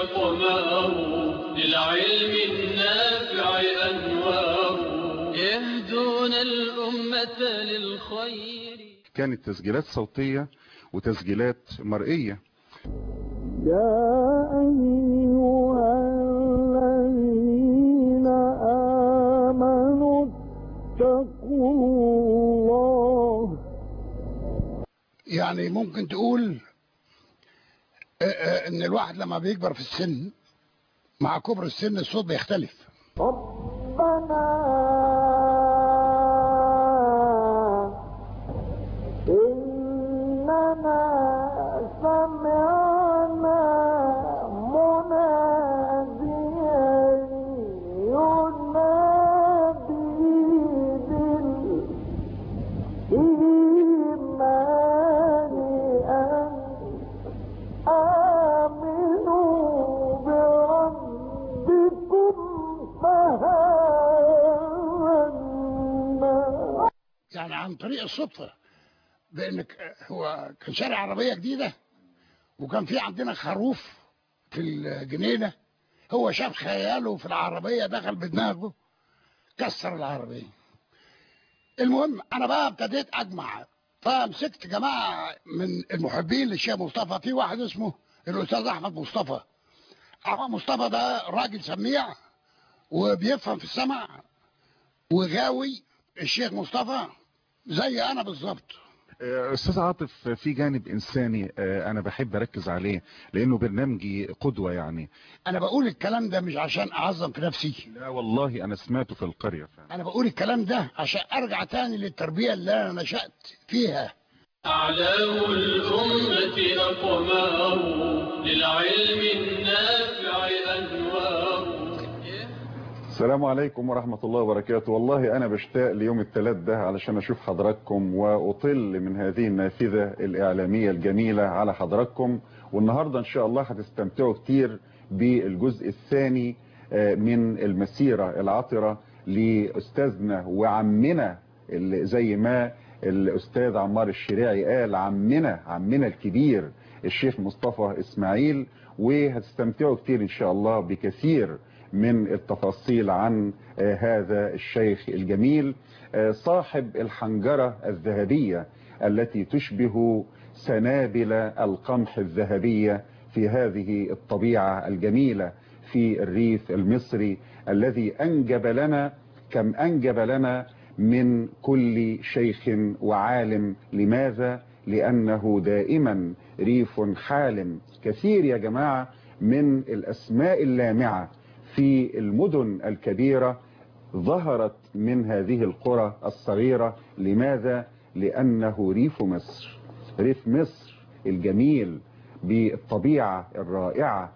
أقمار للعلم النافع أنوار يهدون الأمة للخير كانت تسجيلات صوتية وتسجيلات مرئية يا أيها الذين آمنوا اتقوا الله يعني ممكن تقول آه، آه، ان الواحد لما بيكبر في السن مع كبر السن الصوت بيختلف ربنا إننا سمعنا مناديا ينادي بالإيمان أن آمنوا بربكم فآمنا يعني عن طريق الصدفة بانك آه، هو كان شارع عربية جديدة وكان في عندنا خروف في الجنينة هو شاف خياله في العربية دخل بدماغه كسر العربية المهم انا بقى ابتديت اجمع فمسكت جماعة من المحبين للشيخ مصطفى في واحد اسمه الاستاذ احمد مصطفى احمد مصطفى ده راجل سميع وبيفهم في السمع وغاوي الشيخ مصطفى زي انا بالظبط آه، استاذ عاطف في جانب انساني آه، انا بحب اركز عليه لانه برنامجي قدوة يعني انا بقول الكلام ده مش عشان اعظم في نفسي لا والله انا سمعته في القرية فعلا. انا بقول الكلام ده عشان ارجع تاني للتربية اللي انا نشأت فيها أعلام الأمة أقمار للعلم النافع أنوار السلام عليكم ورحمة الله وبركاته والله أنا بشتاق ليوم الثلاث ده علشان أشوف حضراتكم وأطل من هذه النافذة الإعلامية الجميلة على حضراتكم والنهاردة إن شاء الله هتستمتعوا كتير بالجزء الثاني آه، من المسيرة العطرة لأستاذنا وعمنا اللي زي ما الأستاذ عمار الشريعي قال عمنا عمنا الكبير الشيخ مصطفى إسماعيل وهتستمتعوا كتير إن شاء الله بكثير من التفاصيل عن آه، هذا الشيخ الجميل آه، صاحب الحنجرة الذهبية التي تشبه سنابل القمح الذهبية في هذه الطبيعة الجميلة في الريف المصري الذي أنجب لنا كم أنجب لنا من كل شيخ وعالم لماذا؟ لأنه دائما ريف حالم كثير يا جماعة من الأسماء اللامعة في المدن الكبيرة ظهرت من هذه القرى الصغيرة لماذا؟ لأنه ريف مصر ريف مصر الجميل بالطبيعة الرائعة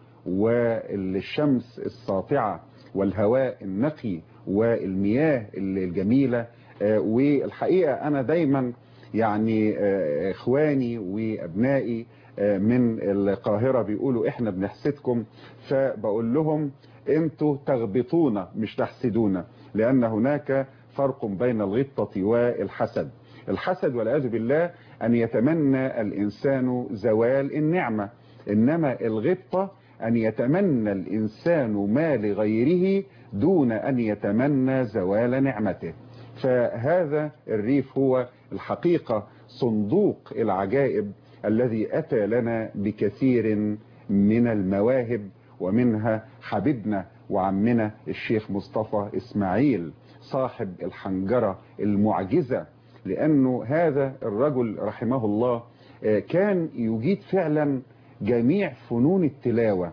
والشمس الساطعة والهواء النقي والمياه الجميلة آه، والحقيقة أنا دايما يعني آه، إخواني وأبنائي آه، من القاهرة بيقولوا إحنا بنحسدكم فبقول لهم انتوا تغبطونا مش تحسدونا لأن هناك فرق بين الغبطة والحسد الحسد والعياذ بالله أن يتمنى الإنسان زوال النعمة إنما الغبطة أن يتمنى الإنسان ما لغيره دون أن يتمنى زوال نعمته فهذا الريف هو الحقيقة صندوق العجائب الذي أتى لنا بكثير من المواهب ومنها حبيبنا وعمنا الشيخ مصطفى إسماعيل صاحب الحنجرة المعجزة لأنه هذا الرجل رحمه الله آه، كان يجيد فعلا جميع فنون التلاوة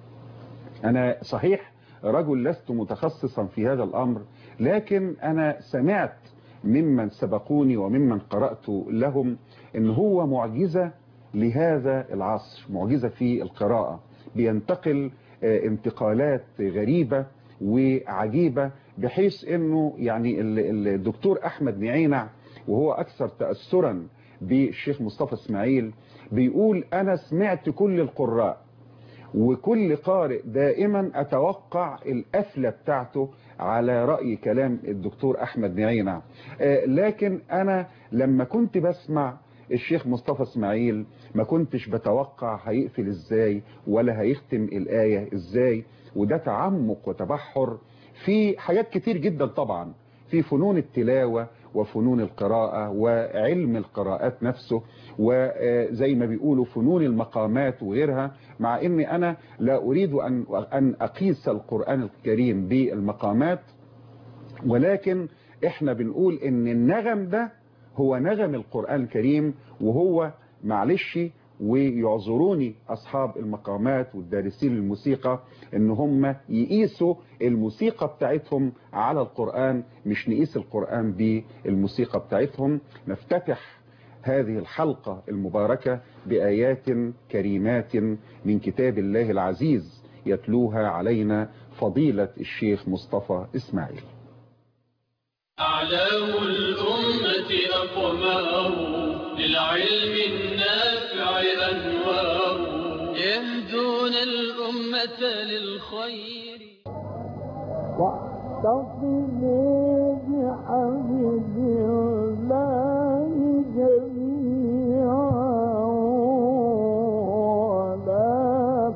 أنا صحيح رجل لست متخصصا في هذا الأمر لكن أنا سمعت ممن سبقوني وممن قرأت لهم ان هو معجزة لهذا العصر معجزة في القراءة بينتقل آه، انتقالات غريبة وعجيبة بحيث انه يعني ال- ال- الدكتور احمد نعينع وهو اكثر تأثرا بالشيخ مصطفى اسماعيل بيقول انا سمعت كل القراء وكل قارئ دائما اتوقع القفله بتاعته على رأي كلام الدكتور احمد نعينع آه، لكن انا لما كنت بسمع الشيخ مصطفى اسماعيل ما كنتش بتوقع هيقفل ازاي ولا هيختم الآية ازاي وده تعمق وتبحر في حاجات كتير جدا طبعا في فنون التلاوة وفنون القراءة وعلم القراءات نفسه وزي ما بيقولوا فنون المقامات وغيرها مع اني انا لا اريد ان ان اقيس القرآن الكريم بالمقامات ولكن احنا بنقول ان النغم ده هو نغم القرآن الكريم وهو معلش ويعذروني اصحاب المقامات والدارسين الموسيقى ان هم يقيسوا الموسيقى بتاعتهم على القرآن مش نقيس القرآن بالموسيقى بتاعتهم نفتتح هذه الحلقة المباركة بآيات كريمات من كتاب الله العزيز يتلوها علينا فضيلة الشيخ مصطفى إسماعيل أعلام الأمة أقمار للعلم النافع أنوار يهدون الأمة للخير واعتصموا بحبل الله جميعا ولا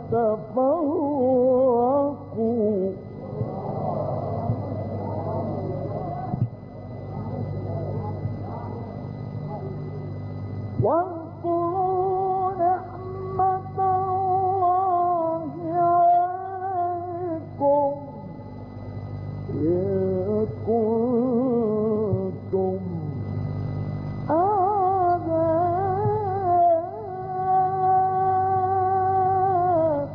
تفرقوا واذكروا نعمة الله عليكم إذ كنتم أعداء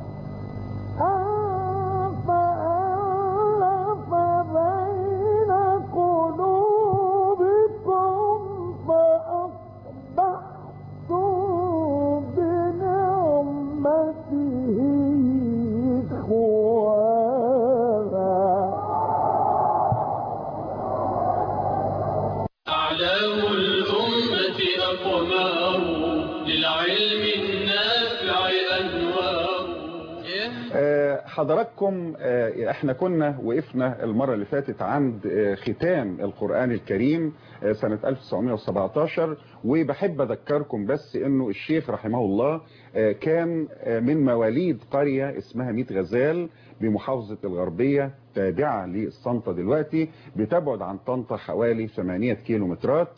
فألف بين قلوبكم فأصبحتم بنعمته إخوانا أعلام الأمة أقمار للعلم النافع أنوار آه، حضراتكم آه، احنا كنا وقفنا المرة اللي فاتت عند آه، ختام القرآن الكريم آه، سنة 1917 وبحب اذكركم بس انه الشيخ رحمه الله آه، كان آه، من مواليد قرية اسمها ميت غزال بمحافظة الغربية تابعة للصنطة دلوقتي بتبعد عن طنطا حوالي 8 كيلومترات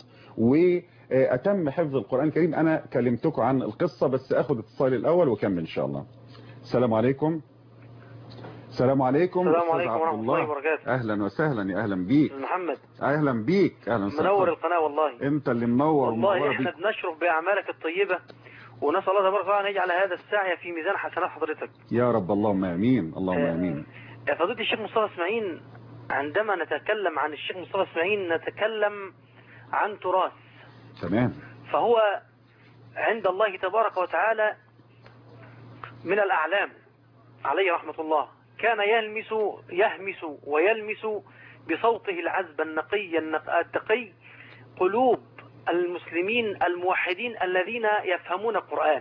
وأتم حفظ القرآن الكريم أنا كلمتكم عن القصة بس أخذ اتصال الأول وكمل إن شاء الله السلام عليكم السلام عليكم السلام أستاذ عليكم عبد ورحمة الله وبركاته. أهلا وسهلا يا أهلا بيك محمد أهلا بيك أهلا وسهلا منور القناة والله أنت اللي منور والله ومنورة احنا بيك بنشرف بأعمالك الطيبة ونسأل الله تبارك وتعالى أن يجعل هذا السعي في ميزان حسنات حضرتك يا رب اللهم آمين اللهم آه، آمين يا فضيلة الشيخ مصطفى اسماعيل عندما نتكلم عن الشيخ مصطفى اسماعيل نتكلم عن تراث تمام فهو عند الله تبارك وتعالى من الأعلام عليه رحمة الله كان يلمس يهمس ويلمس بصوته العذب النقي النق- التقي قلوب المسلمين الموحدين الذين يفهمون القرآن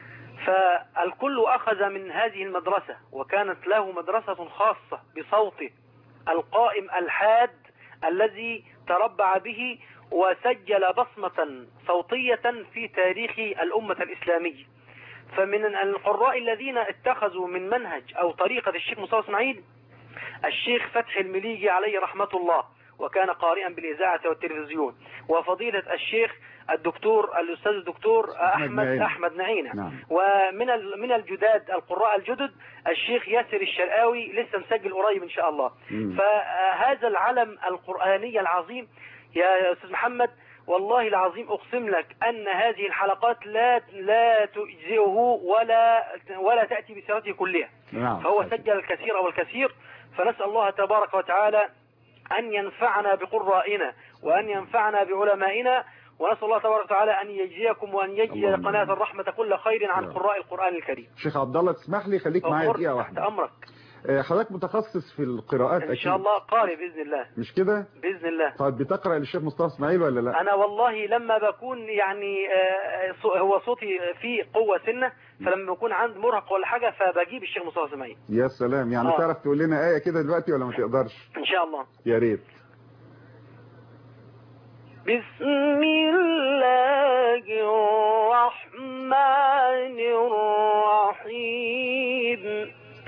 فالكل أخذ من هذه المدرسة وكانت له مدرسة خاصة بصوته القائم الحاد الذي تربع به وسجل بصمة صوتية في تاريخ الأمة الإسلامية فمن القراء الذين اتخذوا من منهج أو طريقة الشيخ مصطفى اسماعيل الشيخ فتحي المليجي عليه رحمة الله وكان قارئا بالإذاعة والتلفزيون وفضيلة الشيخ الدكتور الأستاذ الدكتور أحمد نعينة. أحمد نعينة نعم. ومن ال- من الجداد القراء الجدد الشيخ ياسر الشرقاوي لسه مسجل قريب إن شاء الله مم. فهذا العلم القرآني العظيم يا أستاذ محمد والله العظيم أقسم لك أن هذه الحلقات لا لا تجزئه ولا ولا تأتي بسيرته كلها نعم فهو سجل الكثير والكثير فنسأل الله تبارك وتعالى أن ينفعنا بقرائنا وأن ينفعنا بعلمائنا ونسأل الله تبارك وتعالى أن يجزيكم وأن يجزي اللهم قناة آمين. الرحمة كل خير عن يا رب. قراء القرآن الكريم شيخ عبد الله تسمح لي خليك معايا أمر دقيقة تحت واحدة أمرك آه، حضرتك متخصص في القراءات إن أكيد شاء الله قارئ بإذن الله مش كده بإذن الله طيب بتقرأ للشيخ مصطفى اسماعيل ولا لا أنا والله لما بكون يعني آه، صو- هو صوتي فيه قوة سنة فلما بكون عند مرهق ولا حاجة فبجيب الشيخ مصطفى اسماعيل يا سلام يعني آه. تعرف تقول لنا آية كده دلوقتي ولا ما تقدرش إن شاء الله يا ريت بسم الله الله الرحمن الرحيم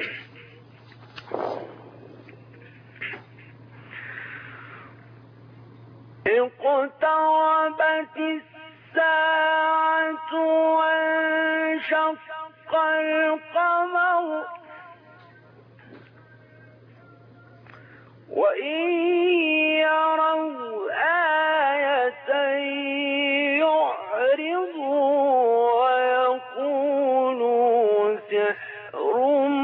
اقتربت الساعة وانشق القمر وإن يروا آية يعرضوا ويقولوا سحر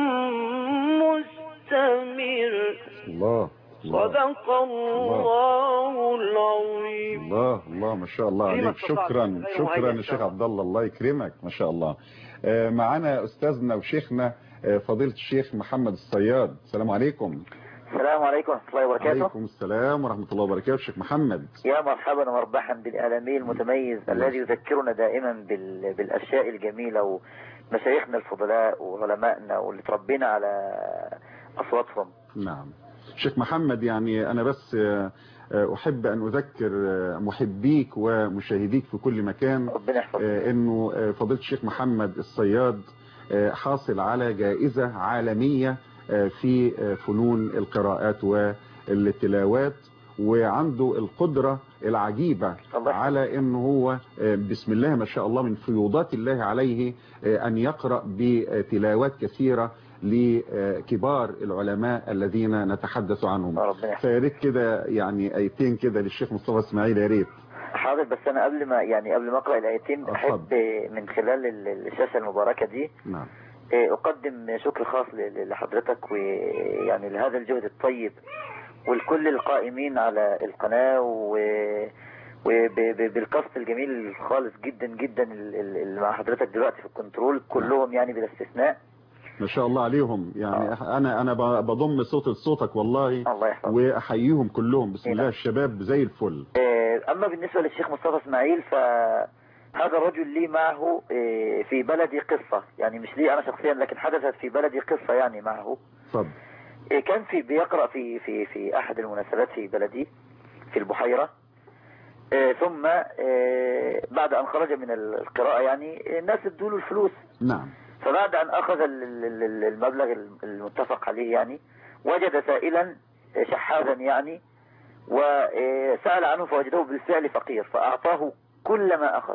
مستمر الله الله صدق الله العظيم الله الله ما شاء الله كريمك عليك صدق شكرا عليك. أيوة، شكرا هيا يا شيخ إن شاء عبد الله الله يكرمك ما شاء الله آه، معانا استاذنا وشيخنا آه، فضيلة الشيخ محمد الصياد السلام عليكم السلام عليكم ورحمة الله وبركاته عليكم السلام ورحمة الله وبركاته شيخ محمد يا مرحبا ومربحا بالإعلامي المتميز الذي يذكرنا دائما بال... بالأشياء الجميلة ومشايخنا الفضلاء وعلمائنا واللي تربينا على أصواتهم نعم شيخ محمد يعني أنا بس آه، آه، أحب أن أذكر آه، محبيك ومشاهديك في كل مكان ربنا يحفظك آه، أنه آه، فضيلة الشيخ محمد الصياد آه، حاصل على جائزة عالمية آه، في آه، فنون القراءات والتلاوات وعنده القدرة العجيبة الله يحفظك. على انه هو آه، بسم الله ما شاء الله من فيوضات الله عليه آه، ان يقرأ بتلاوات كثيرة لكبار العلماء الذين نتحدث عنهم ربنا يحفظك فيا ريت كده يعني ايتين كده للشيخ مصطفى اسماعيل يا ريت حاضر بس أنا قبل ما يعني قبل ما أقرأ الآيتين اتفضل. أحب من خلال ال- الشاشة المباركة دي نعم آه، أقدم شكر خاص ل- لحضرتك ويعني لهذا الجهد الطيب ولكل القائمين على القناة و وبالكاست الجميل الخالص جدا جدا ال- ال- اللي مع حضرتك دلوقتي في الكنترول كلهم يعني بلا استثناء ما شاء الله عليهم يعني انا انا ب- بضم صوت لصوتك والله الله يحفظك واحييهم كلهم بسم إيه الله نعم. الشباب زي الفل آه، أما بالنسبة للشيخ مصطفى إسماعيل فهذا الرجل لي معه آه، في بلدي قصة يعني مش لي أنا شخصيا لكن حدثت في بلدي قصة يعني معه اتفضل آه، كان في بيقرأ في في في أحد المناسبات في بلدي في البحيرة آه، ثم آه، بعد أن خرج من القراءة يعني الناس ادوا له الفلوس نعم فبعد أن أخذ ال- ال- ال- المبلغ المتفق عليه يعني وجد سائلا شحاذا يعني وسأل عنه فوجده بالفعل فقير فأعطاه كل ما أخذ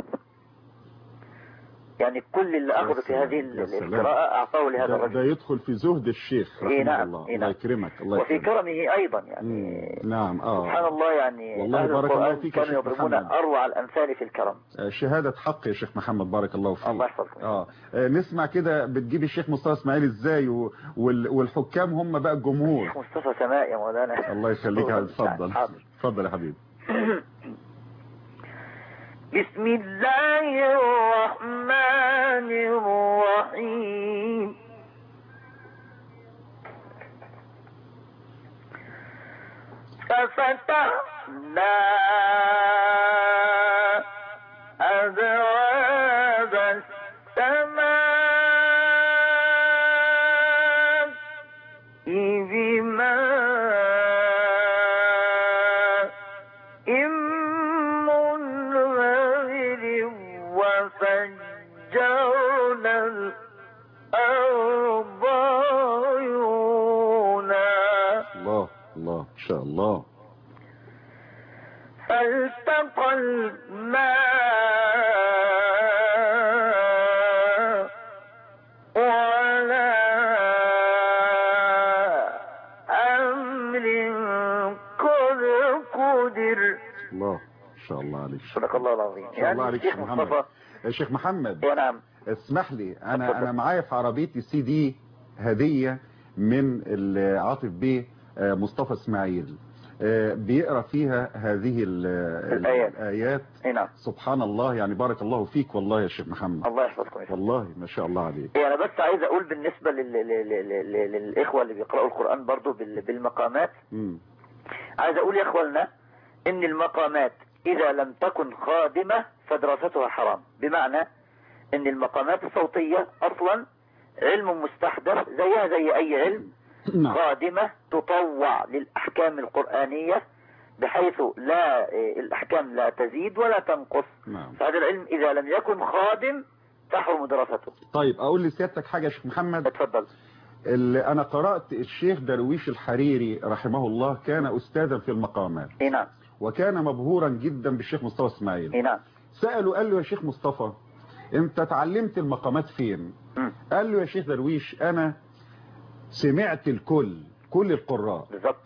يعني كل اللي أخذ في سلام، هذه يا ال- سلام. القراءة أعطاه لهذا ده, ده الرجل يدخل في زهد الشيخ إيه رحمه نعم، الله إيه الله نعم. يكرمك الله وفي يكرمك كرمه أيضا يعني مم، نعم سبحان اه الله يعني والله أهل بارك الله القرآن فيك يا كانوا شيخ يضربون محمد. أروع الأمثال في الكرم آه، شهادة حق يا شيخ محمد بارك الله فيك الله يحفظكم اه آه، نسمع كده بتجيب الشيخ مصطفى اسماعيل ازاي و... وال... والحكام هم بقى الجمهور الشيخ مصطفى سماء يا مولانا الله يخليك يا اتفضل حاضر. اتفضل يا حبيبي بسم الله الرحمن الرحيم ففتحنا أبواب السماء بماء منهمر وفجرنا الأرض عيونا الله الله ان شاء الله فالتقى الماء وعلى أمر قد قدر الله ان شاء الله عليك صدق الله العظيم إن شاء الله عليك الشيخ يا محمد. مصطفى يا شيخ محمد ونعم اسمح لي انا اتفضل. انا معايا في عربيتي سي دي هديه من ال- عاطف بيه آه، مصطفى اسماعيل آه، بيقرا فيها هذه ال- ال- الآيات. الايات اي نعم سبحان الله يعني بارك الله فيك والله يا شيخ محمد الله يحفظكم يا شيخ. والله ما شاء الله عليك إيه انا بس عايز اقول بالنسبة لل... لل... لل... لل... للاخوة اللي بيقرأوا القرآن برضو بال... بالمقامات مم. عايز اقول يا اخواننا ان المقامات اذا لم تكن خادمة فدراستها حرام بمعنى ان المقامات الصوتية اصلا علم مستحدث زيها زي اي علم نعم خادمة تطوع للاحكام القرآنية بحيث لا آه، الأحكام لا تزيد ولا تنقص نعم فهذا العلم إذا لم يكن خادم تحرم دراسته طيب اقول لسيادتك حاجه يا شيخ محمد اتفضل اللي انا قرات الشيخ درويش الحريري رحمه الله كان استاذا في المقامات اي نعم وكان مبهورا جدا بالشيخ مصطفى اسماعيل اي نعم ساله قال له يا شيخ مصطفى انت اتعلمت المقامات فين مم. قال له يا شيخ درويش انا سمعت الكل كل القراء بالضبط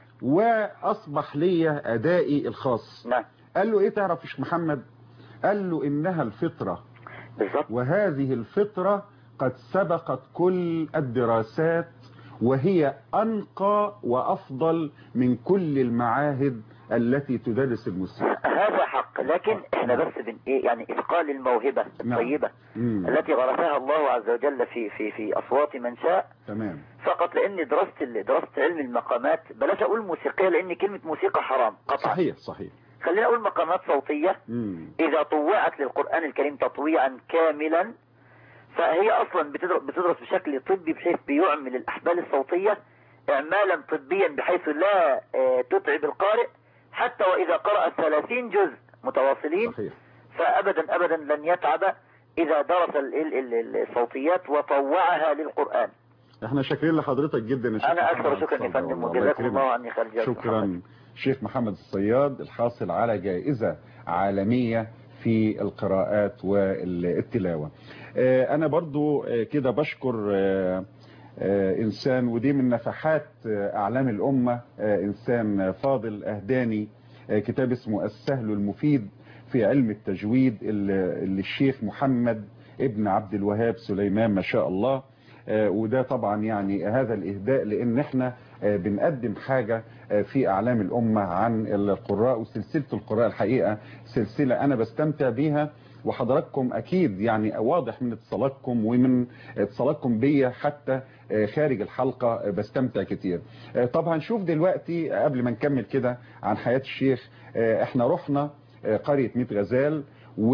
واصبح لي ادائي الخاص نعم قال له ايه تعرف يا شيخ محمد قال له انها الفطره بالضبط وهذه الفطرة قد سبقت كل الدراسات وهي أنقى وأفضل من كل المعاهد التي تدرس الموسيقى هذا حق لكن احنا بس بن ايه يعني اثقال الموهبة نعم. الطيبة مم. التي غرسها الله عز وجل في في في اصوات من شاء تمام فقط لان دراسة ال- دراسة علم المقامات بلاش اقول موسيقية لان كلمة موسيقى حرام قطعا صحيح صحيح خلينا اقول مقامات صوتية مم. اذا طوعت للقرآن الكريم تطويعا كاملا فهي اصلا بتدرس, بتدرس بشكل طبي بحيث بيعمل الاحبال الصوتية اعمالا طبيا بحيث لا آه، تتعب القارئ حتى واذا قرأ 30 جزء متواصلين صحيح فابدا ابدا لن يتعب اذا درس ال- ال- ال- الصوتيات وطوعها للقرآن احنا شاكرين لحضرتك جدا يا شيخ انا اكثر محمد. شكرا يا اتفضل فندم والله. وجزاكم يكرمك. الله عني خير الجزاء شكرا شيخ محمد الصياد الحاصل على جائزة عالمية في القراءات والتلاوة آه، أنا برضو آه، كده بشكر آه، آه، إنسان ودي من نفحات آه، أعلام الأمة آه، إنسان فاضل أهداني آه، كتاب اسمه السهل المفيد في علم التجويد اللي اللي الشيخ محمد ابن عبد الوهاب سليمان ما شاء الله آه، وده طبعا يعني هذا الإهداء لأن احنا آه، بنقدم حاجة آه، في أعلام الأمة عن القراء وسلسلة القراء الحقيقة سلسلة أنا بستمتع بيها وحضراتكم أكيد يعني واضح من اتصالاتكم ومن اتصالاتكم بيا حتى آه، خارج الحلقة آه، بستمتع كتير آه، طب هنشوف دلوقتي آه، قبل ما نكمل كده عن حياة الشيخ آه، احنا رحنا آه، قرية ميت غزال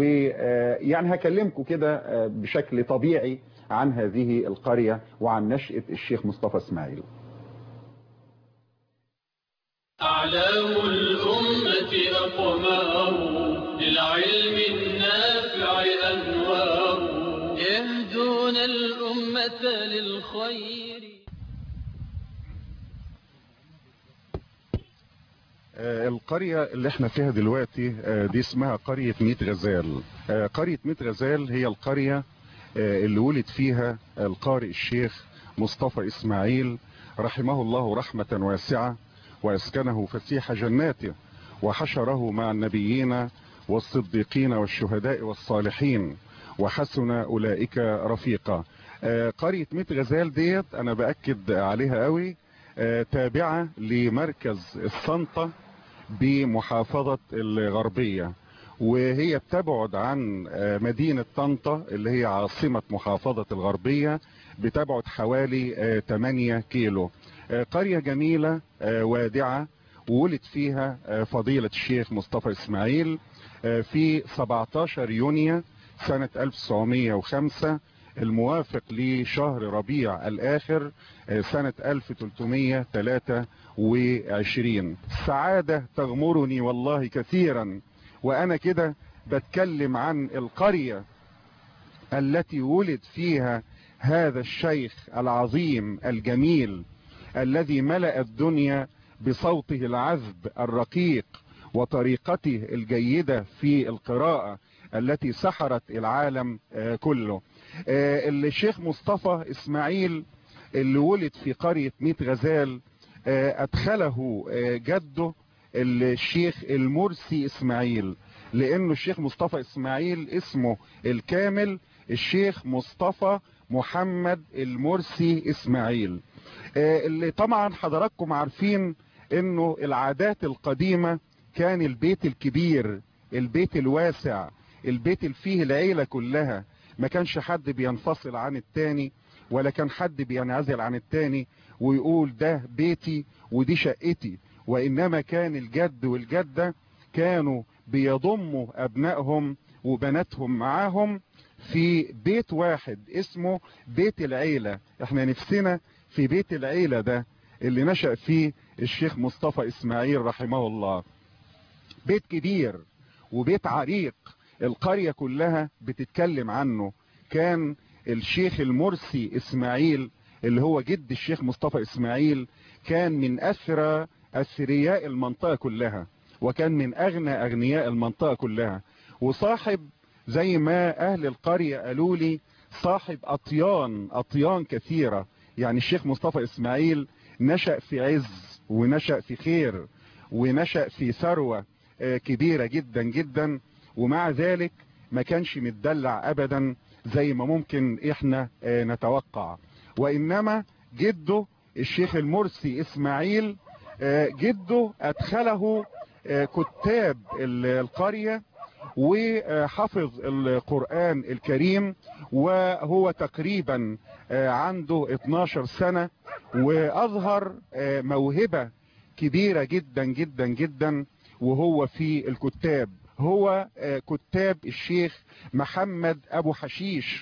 ويعني هكلمكم كده آه، بشكل طبيعي عن هذه القرية وعن نشأة الشيخ مصطفى اسماعيل أعلام الأمة أقمار للعلم النافع أنوار يهدون الأمة للخير آه، القرية اللي احنا فيها دلوقتي آه، دي اسمها قرية ميت غزال آه، قرية ميت غزال هي القرية آه، اللي ولد فيها القارئ الشيخ مصطفى اسماعيل رحمه الله رحمة واسعة واسكنه فسيح جناته وحشره مع النبيين والصديقين والشهداء والصالحين وحسن اولئك رفيقا آه، قرية ميت غزال ديت انا باكد عليها قوي آه، تابعة لمركز السنطة بمحافظة الغربية وهي بتبعد عن آه، مدينة طنطا اللي هي عاصمة محافظة الغربية بتبعد حوالي آه، 8 كيلو آه، قرية جميلة آه، وادعة وولد فيها آه، فضيلة الشيخ مصطفى اسماعيل آه، في 17 يونيو سنة 1905 الموافق لشهر ربيع الآخر آه، سنة 1323 سعادة تغمرني والله كثيرا وأنا كده بتكلم عن القرية التي ولد فيها هذا الشيخ العظيم الجميل الذي ملأ الدنيا بصوته العذب الرقيق وطريقته الجيدة في القراءة التي سحرت العالم آه، كله آه، الشيخ مصطفى اسماعيل اللي ولد في قرية ميت غزال آه، ادخله آه، جده الشيخ المرسي اسماعيل لانه الشيخ مصطفى اسماعيل اسمه الكامل الشيخ مصطفى محمد المرسي اسماعيل آه، اللي طبعا حضراتكم عارفين انه العادات القديمة كان البيت الكبير البيت الواسع البيت اللي فيه العيلة كلها ما كانش حد بينفصل عن التاني ولا كان حد بينعزل عن التاني ويقول ده بيتي ودي شقتي وانما كان الجد والجدة كانوا بيضموا ابنائهم وبناتهم معاهم في بيت واحد اسمه بيت العيلة احنا نفسنا في بيت العيلة ده اللي نشأ فيه الشيخ مصطفى اسماعيل رحمه الله بيت كبير وبيت عريق القرية كلها بتتكلم عنه كان الشيخ المرسي اسماعيل اللي هو جد الشيخ مصطفى اسماعيل كان من اثرى اثرياء المنطقة كلها وكان من اغنى اغنياء المنطقة كلها وصاحب زي ما اهل القرية قالوا لي صاحب اطيان اطيان كثيرة يعني الشيخ مصطفى اسماعيل نشأ في عز ونشأ في خير ونشأ في ثروة آه، كبيرة جدا جدا ومع ذلك ما كانش متدلع ابدا زي ما ممكن احنا آه، نتوقع وانما جده الشيخ المرسي اسماعيل آه، جده ادخله آه، كتاب ال- القرية وحفظ القرآن الكريم وهو تقريبا آه، عنده 12 سنة واظهر آه، موهبة كبيرة جدا جدا جدا وهو في الكتاب هو آه، كتاب الشيخ محمد ابو حشيش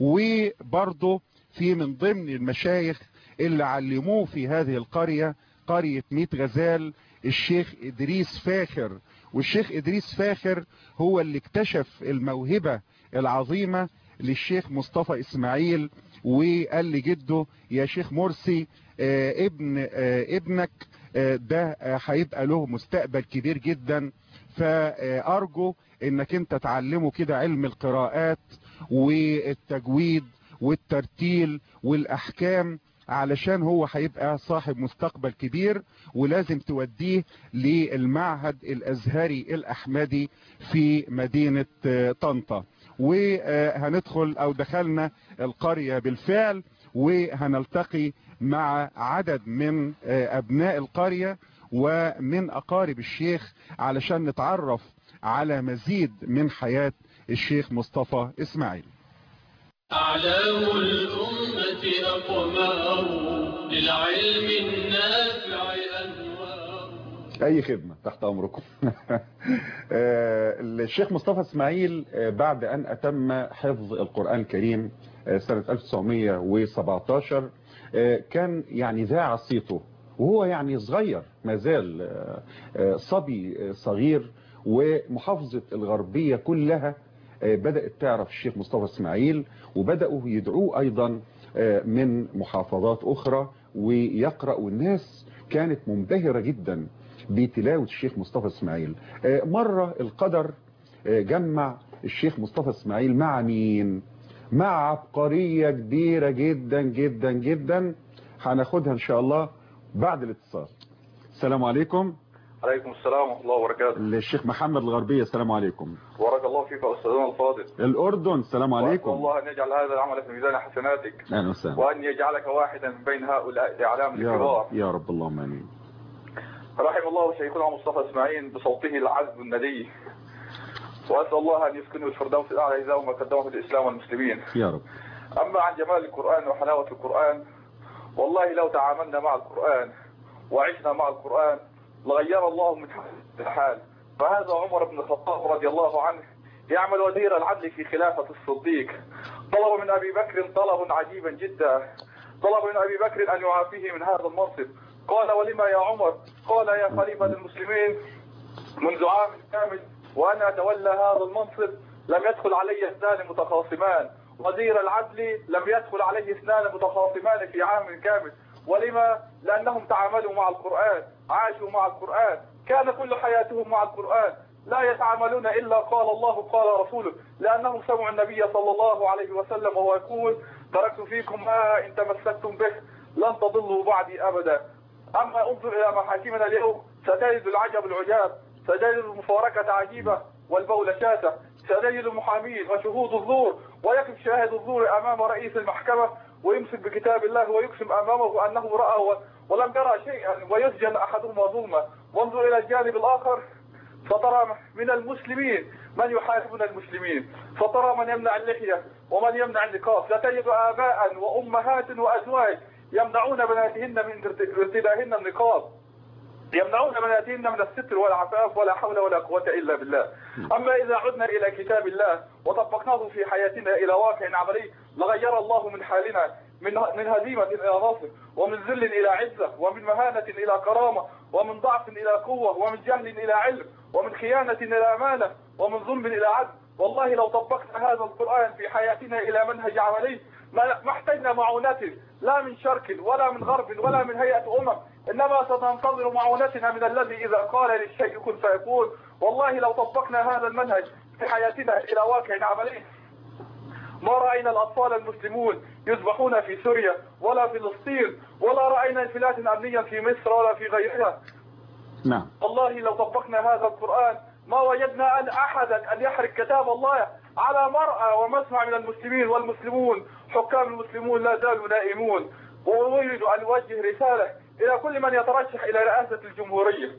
وبرضه في من ضمن المشايخ اللي علموه في هذه القرية قرية ميت غزال الشيخ ادريس فاخر والشيخ ادريس فاخر هو اللي اكتشف الموهبة العظيمة للشيخ مصطفى اسماعيل وقال لجده يا شيخ مرسي آه، ابن آه، ابنك آه، ده آه، هيبقى له مستقبل كبير جدا فارجو انك انت تعلمه كده علم القراءات والتجويد والترتيل والاحكام علشان هو هيبقى صاحب مستقبل كبير ولازم توديه للمعهد الازهري الاحمدي في مدينة آه، طنطا وهندخل او دخلنا القرية بالفعل وهنلتقي مع عدد من آه، ابناء القرية ومن اقارب الشيخ علشان نتعرف على مزيد من حياة الشيخ مصطفى اسماعيل أعلام الأمة أقمار للعلم النافع أنوار اي خدمة تحت امركم آه، الشيخ مصطفى اسماعيل آه، بعد ان اتم حفظ القرآن الكريم آه، سنة 1917 آه، كان يعني ذاع صيته وهو يعني صغير ما زال آه، آه، صبي آه، صغير ومحافظة الغربية كلها آه، بدأت تعرف الشيخ مصطفى اسماعيل وبدأوا يدعوه ايضا آه، من محافظات اخرى ويقرأ والناس كانت منبهرة جدا بتلاوة الشيخ مصطفى اسماعيل آه، مرة القدر آه، جمع الشيخ مصطفى اسماعيل مع مين مع عبقرية كبيرة جدا جدا جدا هناخدها ان شاء الله بعد الاتصال السلام عليكم عليكم السلام ورحمة الله وبركاته الشيخ محمد الغربية السلام عليكم بارك الله فيك يا أستاذنا الفاضل الأردن السلام وأسأل عليكم الله أن يجعل هذا العمل في ميزان حسناتك أهلا وسهلا وأن يجعلك واحدا من بين هؤلاء الإعلام يا الكبار رب يا رب اللهم امين رحم الله شيخنا مصطفى اسماعيل بصوته العذب الندي وأسأل الله أن يسكنه الفردوس الأعلى إذا ما قدمه في الإسلام والمسلمين يا رب أما عن جمال القرآن وحلاوة القرآن والله لو تعاملنا مع القرآن وعشنا مع القرآن لغير الله من الحال فهذا عمر بن الخطاب رضي الله عنه يعمل وزير العدل في خلافة الصديق طلب من أبي بكر طلب عجيبا جدا طلب من أبي بكر أن يعافيه من هذا المنصب قال ولما يا عمر قال يا خليفة المسلمين منذ عام كامل وأنا أتولى هذا المنصب لم يدخل علي اثنان متخاصمان وزير العدل لم يدخل عليه اثنان متخاصمان في عام كامل ولما لأنهم تعاملوا مع القرآن عاشوا مع القرآن كان كل حياتهم مع القرآن لا يتعاملون إلا قال الله قال رسوله لأنهم سمعوا النبي صلى الله عليه وسلم وهو يقول تركت فيكم ما إن تمسكتم به لن تضلوا بعدي أبدا أما انظر إلى محاكمنا اليوم ستجد العجب العجاب ستجد المفارقة عجيبة والبول شاسة ستجد المحامين وشهود الزور ويقف شاهد الزور أمام رئيس المحكمة ويمسك بكتاب الله ويقسم أمامه أنه رأى و- ولم يرى شيئا ويسجن أحدهما ظلما وانظر إلى الجانب الآخر فترى من المسلمين من يحاربون المسلمين فترى من يمنع اللحية ومن يمنع النقاب ستجد آباء وأمهات وأزواج يمنعون بناتهن من ارت- ارتدائهن النقاب يمنعون بناتهن من الستر والعفاف ولا حول ولا قوة إلا بالله أما إذا عدنا إلى كتاب الله وطبقناه في حياتنا إلى واقع عملي لغير الله من حالنا من من هزيمة إلى نصر ومن ذل إلى عزة ومن مهانة إلى كرامة ومن ضعف إلى قوة ومن جهل إلى علم ومن خيانة إلى أمانة ومن ظلم إلى عدل والله لو طبقنا هذا القرآن في حياتنا إلى منهج عملي ما ما احتجنا معونته لا من شرق ولا من غرب ولا من هيئة أمم إنما ستنتظر معونتنا من الذي إذا قال للشيء كن فيكون والله لو طبقنا هذا المنهج في حياتنا إلى واقع عملي ما رأينا الأطفال المسلمون يذبحون في سوريا ولا فلسطين ولا رأينا انفلات أمنيا في مصر ولا في غيرها نعم والله لو طبقنا هذا القرآن ما وجدنا أن أحدا أن يحرق كتاب الله على مرأى ومسمع من المسلمين والمسلمون حكام المسلمون لا زالوا نائمون وأريد أن أوجه رسالة إلى كل من يترشح إلى رئاسة الجمهورية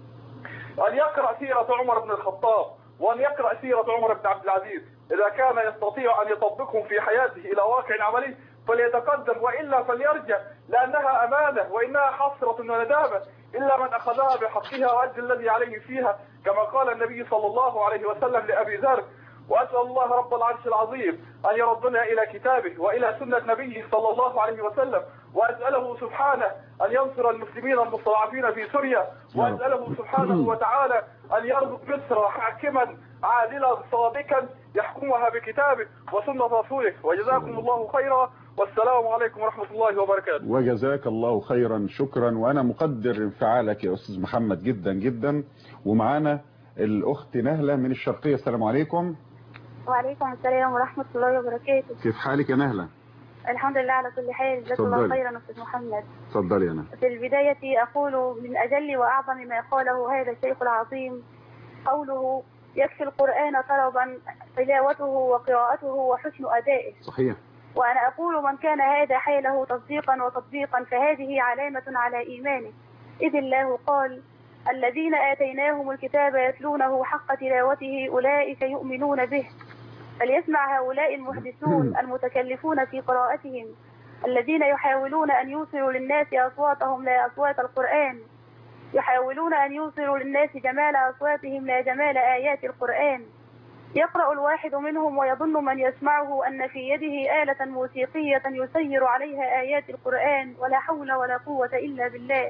أن يقرأ سيرة عمر بن الخطاب وأن يقرأ سيرة عمر بن عبد العزيز إذا كان يستطيع أن يطبقهم في حياته إلى واقع عملي فليتقدم وإلا فليرجع لأنها أمانة وإنها حسرة وندامة إلا من أخذها بحقها وأدى الذي عليه فيها كما قال النبي صلى الله عليه وسلم لأبي ذر وأسأل الله رب العرش العظيم أن يردنا إلى كتابه وإلى سنة نبيه صلى الله عليه وسلم وأسأله سبحانه أن ينصر المسلمين المستضعفين في سوريا وأسأله سبحانه وتعالى أن يرزق مصر حاكما عادلا صادقا يحكمها بكتابه وسنة رسوله وجزاكم الله خيرا والسلام عليكم ورحمة الله وبركاته وجزاك الله خيرا شكرا وانا مقدر انفعالك يا استاذ محمد جدا جدا ومعانا الاخت نهلة من الشرقية السلام عليكم وعليكم السلام ورحمة الله وبركاته كيف حالك يا نهلة الحمد لله على كل حال جزاك الله اتفضلي. خيرا أستاذ محمد اتفضلي يا نهلة في البداية أقول من أجل وأعظم ما قاله هذا الشيخ العظيم قوله يكفي القرآن طلبا تلاوته وقراءته وحسن أدائه صحيح وأنا أقول من كان هذا حاله تصديقا وتطبيقا فهذه علامة على إيمانه إذ الله قال الذين آتيناهم الكتاب يتلونه حق تلاوته أولئك يؤمنون به فليسمع هؤلاء المحدثون المتكلفون في قراءتهم الذين يحاولون أن يوصلوا للناس أصواتهم لا أصوات القرآن يحاولون أن يوصلوا للناس جمال أصواتهم لا جمال آيات القرآن يقرأ الواحد منهم ويظن من يسمعه أن في يده آلة موسيقية يسير عليها آيات القرآن ولا حول ولا قوة إلا بالله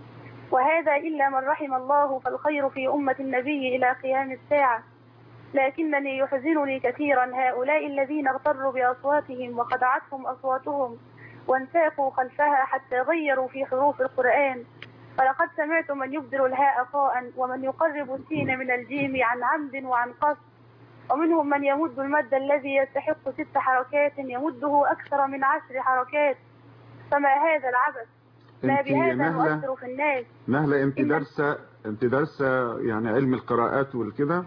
وهذا إلا من رحم الله فالخير في أمة النبي إلى قيام الساعة لكنني يحزنني كثيرا هؤلاء الذين اغتروا بأصواتهم وخدعتهم أصواتهم وانساقوا خلفها حتى غيروا في حروف القرآن فلقد سمعت من يبدل الهاء طاء ومن يقرب السين من الجيم عن عمد وعن قصد ومنهم من يمد المد الذي يستحق ست حركات يمده أكثر من عشر حركات فما هذا العبث ما انت يا بهذا نهلة نؤثر في الناس نهلة انت إن- دارسة انت دارسة يعني علم القراءات والكده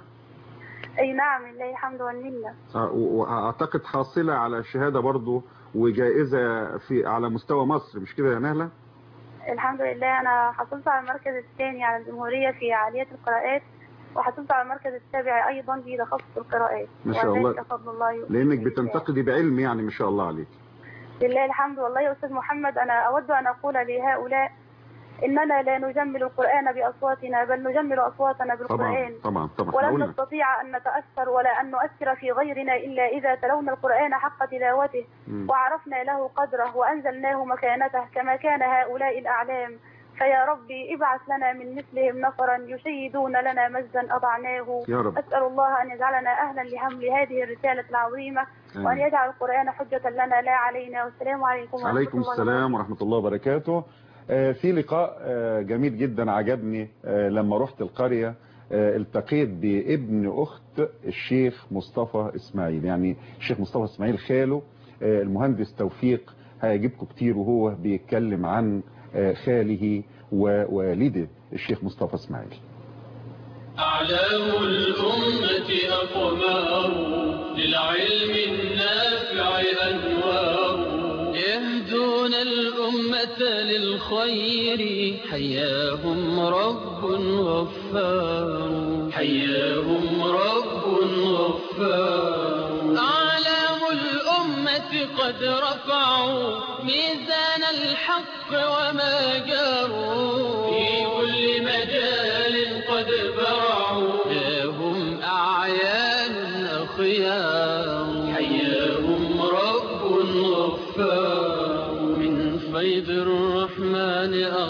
أي نعم لله الحمد والمنة آه، و- واعتقد حاصلة على شهادة برضو وجائزة في على مستوى مصر مش كده يا نهلة الحمد لله أنا حصلت على المركز الثاني على الجمهورية في عالية القراءات وحصلت على المركز السابع أيضا في تخصص القراءات ما شاء الله. وذلك فضل الله يؤتيه لانك من يشاء. بتنتقدي بعلم يعني ما شاء الله عليك لله الحمد والله يا أستاذ محمد أنا أود أن أقول لهؤلاء إننا لا نجمل القرآن بأصواتنا بل نجمل أصواتنا بالقرآن طبعا طبعا طبعا ولن قلنا نستطيع أن نتأثر ولا أن نؤثر في غيرنا إلا إذا تلونا القرآن حق تلاوته مم. وعرفنا له قدره وأنزلناه مكانته كما كان هؤلاء الأعلام فيا ربي ابعث لنا من مثلهم نفرا يشيدون لنا مجدا أضعناه يا رب أسأل الله أن يجعلنا أهلا لحمل هذه الرسالة العظيمة وأن آمين. يجعل القرآن حجة لنا لا علينا والسلام عليكم ورحمة عليكم الله السلام ورحمة الله وبركاته آه، في لقاء آه، جميل جدا عجبني آه، لما رحت القرية آه، التقيت بابن أخت الشيخ مصطفى إسماعيل يعني الشيخ مصطفى إسماعيل خاله آه، المهندس توفيق هيجيبكم كتير وهو بيتكلم عن آه، خاله ووالده الشيخ مصطفى إسماعيل أعلام الأمة أقمار للعلم النافع أنوار يهدون الأمة للخير حياهم رب غفار حياهم رب غفار أعلام الأمة قد رفعوا ميزان الحق وما جاروا في كل مجال قد برعوا لهم أعيان أخيار حياهم رب غفار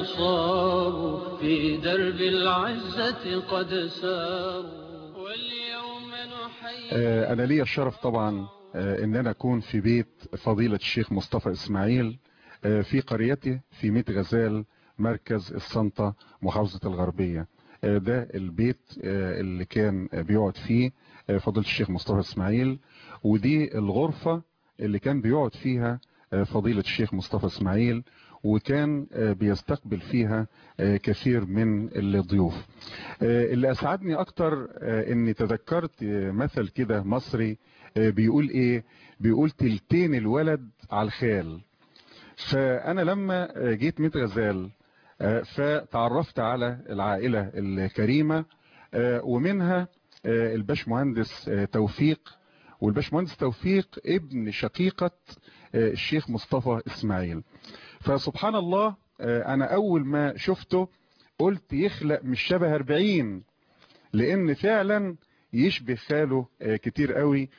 صاروا في درب العزة قد ساروا واليوم نحيي آه، أنا لي الشرف طبعا آه، إن أنا أكون في بيت فضيلة الشيخ مصطفى إسماعيل آه، في قريته في ميت غزال مركز السنطة محافظة الغربية آه، ده البيت آه، اللي كان بيقعد فيه آه، فضيلة الشيخ مصطفى إسماعيل ودي الغرفة اللي كان بيقعد فيها آه، فضيلة الشيخ مصطفى إسماعيل وكان آه، بيستقبل فيها آه، كثير من الضيوف آه، اللي أسعدني أكتر آه، إني تذكرت آه، مثل كده مصري آه، بيقول إيه بيقول تلتين الولد على الخال فأنا لما آه، جيت ميت غزال آه، فتعرفت على العائلة الكريمة آه، ومنها آه، الباش مهندس آه، توفيق والباش مهندس توفيق ابن شقيقة آه، الشيخ مصطفى إسماعيل فسبحان الله آه، أنا أول ما شفته قلت يخلق مش شبه 40 لأن فعلا يشبه خاله آه، كتير قوي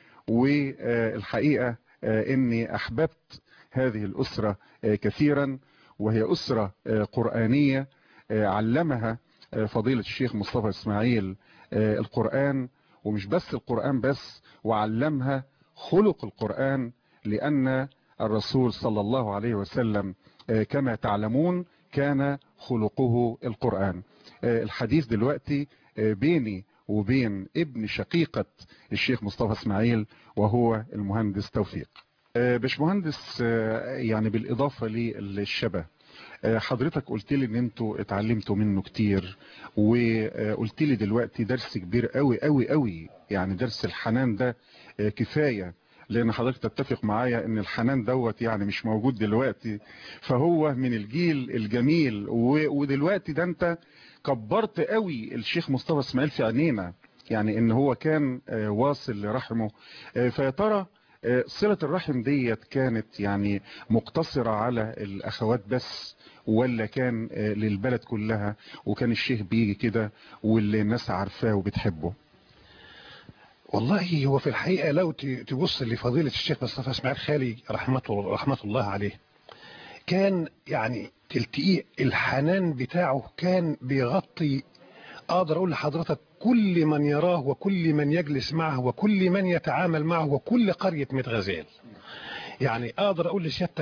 والحقيقة آه، إني أحببت هذه الأسرة آه، كثيرا وهي أسرة آه، قرآنية آه، علمها آه، فضيلة الشيخ مصطفى إسماعيل آه، القرآن ومش بس القرآن بس وعلمها خلق القرآن لأن الرسول صلى الله عليه وسلم آه، كما تعلمون كان خلقه القرآن آه، الحديث دلوقتي آه، بيني وبين ابن شقيقة الشيخ مصطفى اسماعيل وهو المهندس توفيق آه، باشمهندس آه، يعني بالإضافة للشبه آه، حضرتك قلت لي ان انتوا اتعلمتوا منه كتير وقلت لي دلوقتي درس كبير قوي قوي قوي يعني درس الحنان ده آه، كفاية لان حضرتك تتفق معايا ان الحنان دوت يعني مش موجود دلوقتي فهو من الجيل الجميل و- ودلوقتي ده انت كبرت قوي الشيخ مصطفى اسماعيل في عينينا يعني ان هو كان آه، واصل لرحمه آه، فيا ترى آه، صلة الرحم ديت كانت يعني مقتصرة على الأخوات بس ولا كان آه، للبلد كلها وكان الشيخ بيجي كده واللي الناس عارفاه وبتحبه والله هو في الحقيقة لو ت- تبص لفضيلة الشيخ مصطفى اسماعيل خالي رحمة رحمة الله عليه كان يعني تلتقيه الحنان بتاعه كان بيغطي اقدر اقول لحضرتك كل من يراه وكل من يجلس معه وكل من يتعامل معه وكل قرية متغزال يعني اقدر اقول لسيادتك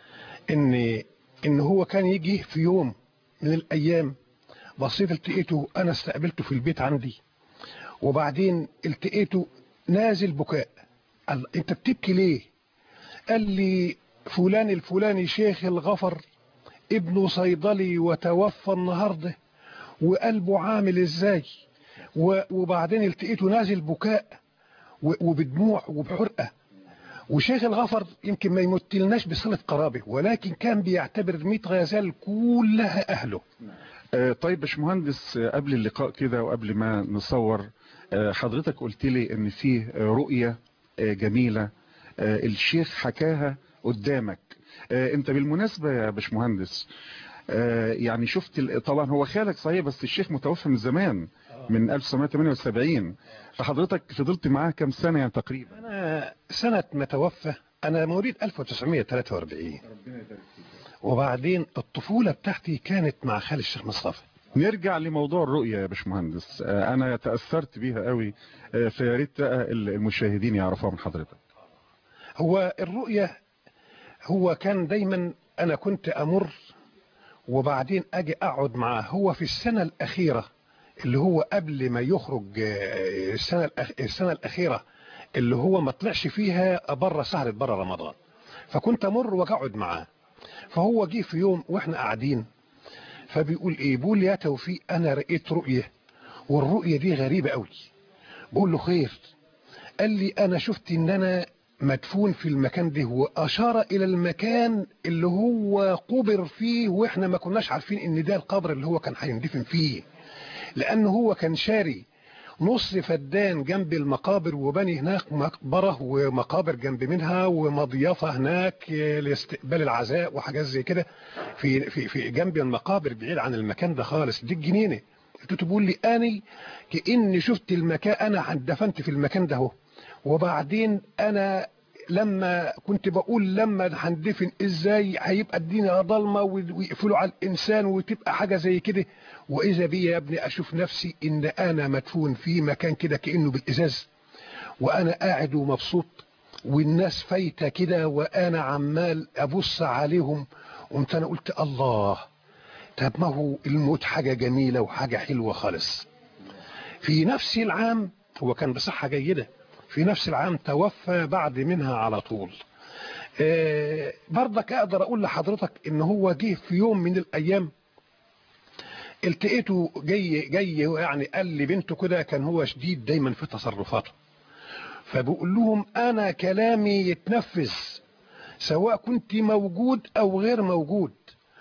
ان ان هو كان يجي في يوم من الايام بصيت التقيته انا استقبلته في البيت عندي وبعدين التقيته نازل بكاء قال انت بتبكي ليه قال لي فلان الفلاني شيخ الغفر ابنه صيدلي وتوفى النهارده وقلبه عامل ازاي و- وبعدين التقيته نازل بكاء و- وبدموع وبحرقه وشيخ الغفر يمكن ما يمثلناش بصله قرابه ولكن كان بيعتبر ميت غزال كلها اهله آه، طيب باشمهندس آه، قبل اللقاء كده وقبل ما نصور آه، حضرتك قلت لي ان فيه آه، رؤية آه، جميلة آه، الشيخ حكاها قدامك آه، انت بالمناسبة يا باشمهندس آه، يعني شفت ال- طبعا هو خالك صحيح بس الشيخ متوفى من زمان من 1978 فحضرتك فضلت معاه كام سنة يعني تقريبا انا سنه ما توفى انا مواليد 1943 وبعدين الطفوله بتاعتي كانت مع خالي الشيخ مصطفى نرجع لموضوع الرؤية يا باشمهندس آه، انا تأثرت بيها قوي آه، فيا ريت بقى المشاهدين يعرفوها من حضرتك هو الرؤية هو كان دايما أنا كنت أمر وبعدين أجي أقعد معاه هو في السنة الأخيرة اللي هو قبل ما يخرج آه، السنة الأخ- السنة الأخيرة اللي هو ما طلعش فيها بره سهرة بره رمضان فكنت أمر وأقعد معاه فهو جه في يوم وإحنا قاعدين فبيقول إيه بيقول يا توفيق أنا رأيت رؤية والرؤية دي غريبة قوي بقول له خير قال لي انا شفت ان انا مدفون في المكان ده واشار الى المكان اللي هو قبر فيه واحنا ما كناش عارفين ان ده القبر اللي هو كان هيندفن فيه لانه هو كان شاري نص فدان جنب المقابر وبني هناك مقبرة ومقابر جنب منها ومضيافة هناك لاستقبال العزاء وحاجات زي كده في في في جنب المقابر بعيد عن المكان ده خالص دي الجنينة قلت بيقول لي اني كاني شفت المكان انا دفنت في المكان ده اهو وبعدين انا لما كنت بقول لما هندفن ازاي هيبقى الدنيا ضلمه ويقفلوا على الانسان وتبقى حاجه زي كده واذا بي يا ابني اشوف نفسي ان انا مدفون في مكان كده كانه بالازاز وانا قاعد ومبسوط والناس فايته كده وانا عمال ابص عليهم قمت انا قلت الله طب ما هو الموت حاجه جميله وحاجه حلوه خالص في نفس العام هو كان بصحه جيده في نفس العام توفى بعد منها على طول آه، برضك اقدر اقول لحضرتك ان هو جه في يوم من الايام التقيته جاي جاي يعني قال لي بنته كده كان هو شديد دايما في تصرفاته فبقول لهم انا كلامي يتنفذ سواء كنت موجود او غير موجود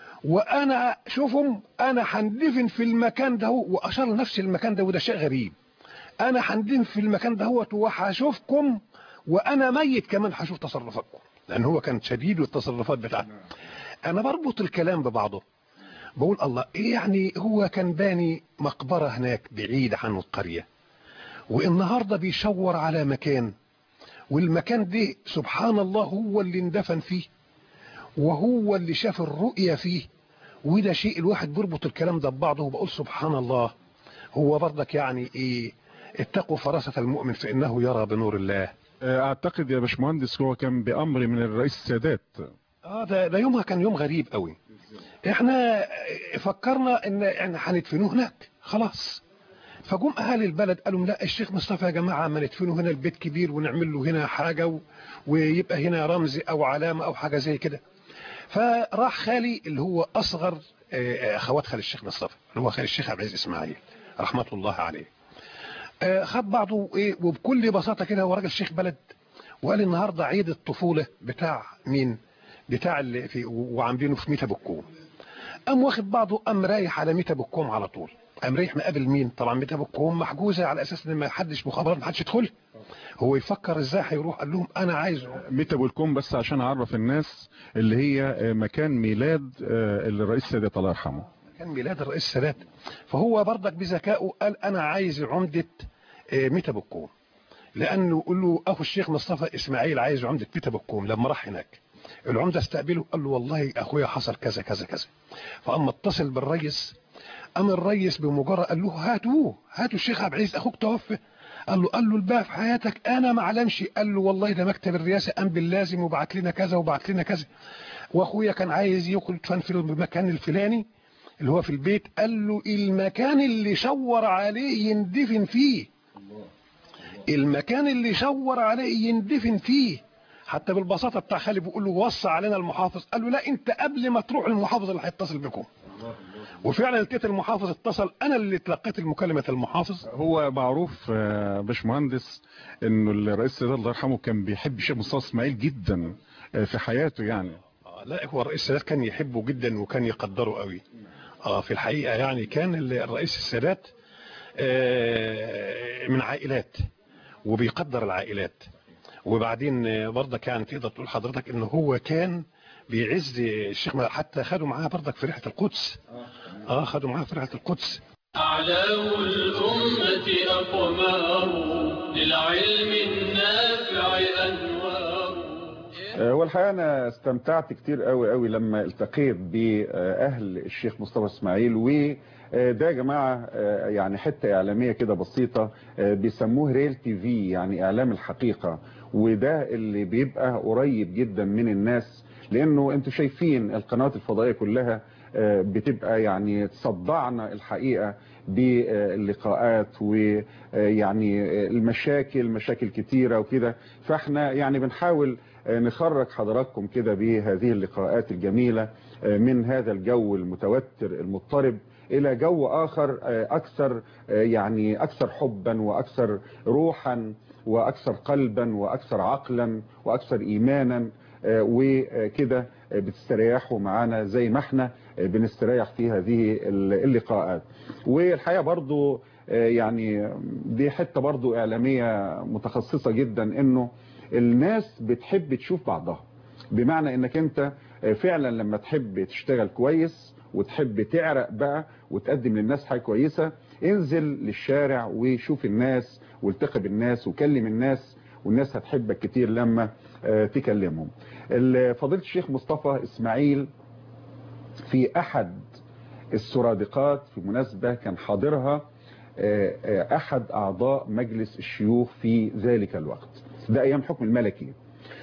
وانا شوفهم انا هندفن في المكان ده واشار لنفس المكان ده وده شيء غريب انا هندفن في المكان ده وهشوفكم وانا ميت كمان هشوف تصرفاتكم لان هو كان شديد التصرفات بتاعته انا بربط الكلام ببعضه بقول الله ايه يعني هو كان باني مقبرة هناك بعيد عن القرية والنهاردة بيشور على مكان والمكان ده سبحان الله هو اللي اندفن فيه وهو اللي شاف الرؤية فيه وده شيء الواحد بيربط الكلام ده ببعضه وبقول سبحان الله هو برضك يعني ايه اتقوا فراسة المؤمن فإنه يرى بنور الله اعتقد يا باشمهندس هو كان بامر من الرئيس السادات اه ده, ده يومها كان يوم غريب قوي احنا فكرنا ان احنا هندفنوه هناك خلاص فجم اهالي البلد قالوا لا الشيخ مصطفى يا جماعه ما ندفنه هنا البيت كبير ونعمل له هنا حاجه و... ويبقى هنا رمز او علامه او حاجه زي كده فراح خالي اللي هو اصغر آه، اخوات خالي الشيخ مصطفى اللي هو خالي الشيخ عبد العزيز اسماعيل رحمه الله عليه آه، خد بعضه ايه وبكل بساطه كده هو راجل شيخ بلد وقال النهارده عيد الطفوله بتاع مين بتاع اللي في وعاملينه في ميتا بكوم قام واخد بعضه قام رايح على ميتا بكوم على طول قام رايح مقابل مين طبعا ميتا بكوم محجوزه على اساس ان ما حدش مخابرات ما حدش يدخل هو يفكر ازاي هيروح قال لهم انا عايز ميتا بولكوم بس عشان اعرف الناس اللي هي مكان ميلاد الرئيس السادات الله يرحمه كان ميلاد الرئيس السادات فهو برضك بذكائه قال انا عايز عمده آه، ميتا بكوم لانه قال له اخو الشيخ مصطفى اسماعيل عايز عمده ميتا بكوم لما راح هناك العمده استقبله قال له والله اخويا حصل كذا كذا كذا فاما اتصل بالريس قام الريس بمجرد قال له هاتوه هاتوا الشيخ عبد العزيز اخوك توفى قال له قال له الباقي في حياتك انا ما اعلمش قال له والله ده مكتب الرئاسه قام باللازم وبعت لنا كذا وبعت لنا كذا واخويا كان عايز يدفن في المكان الفلاني اللي هو في البيت قال له المكان اللي شور عليه يندفن فيه المكان اللي شور عليه يندفن فيه حتى بالبساطة بتاع خالي بيقول له وصى علينا المحافظ قال له لا انت قبل ما تروح المحافظ اللي هيتصل بكم وفعلا لقيت المحافظ اتصل انا اللي تلقيت المكالمة المحافظ هو معروف آه، باشمهندس انه الرئيس السادات الله يرحمه كان بيحب الشيخ مصطفى اسماعيل جدا آه، في حياته يعني آه، لا هو الرئيس السادات كان يحبه جدا وكان يقدره قوي اه في الحقيقة يعني كان الرئيس السادات آه، من عائلات وبيقدر العائلات وبعدين آه، برضك يعني تقدر تقول حضرتك ان هو كان بيعز الشيخ مدحت، حتى خدوا معاه برضك في رحلة القدس اه خدوا معاه في رحلة القدس أعلام الأمة أقمار للعلم النافع أنوار آه، والحقيقه انا استمتعت كتير قوي قوي لما التقيت باهل الشيخ مصطفى اسماعيل وده يا جماعه آه، يعني حته اعلاميه كده بسيطه آه، بيسموه ريل تي في يعني اعلام الحقيقه وده اللي بيبقى قريب جدا من الناس لانه انتوا شايفين القنوات الفضائيه كلها آه، بتبقى يعني تصدعنا الحقيقه باللقاءات ويعني المشاكل مشاكل كتيره وكده فاحنا يعني بنحاول نخرج حضراتكم كده بهذه اللقاءات الجميلة من هذا الجو المتوتر المضطرب إلى جو آخر أكثر يعني أكثر حبا وأكثر روحا وأكثر قلبا وأكثر عقلا وأكثر إيمانا وكده بتستريحوا معانا زي ما احنا بنستريح في هذه اللقاءات والحقيقة برضو يعني دي حتة برضو إعلامية متخصصة جدا إنه الناس بتحب تشوف بعضها بمعنى انك انت فعلا لما تحب تشتغل كويس وتحب تعرق بقى وتقدم للناس حاجة كويسة انزل للشارع وشوف الناس والتقي بالناس وكلم الناس والناس هتحبك كتير لما آه، تكلمهم ال- فضيله الشيخ مصطفى اسماعيل في احد السرادقات في مناسبة كان حاضرها آه، آه، احد اعضاء مجلس الشيوخ في ذلك الوقت ده ايام حكم الملكي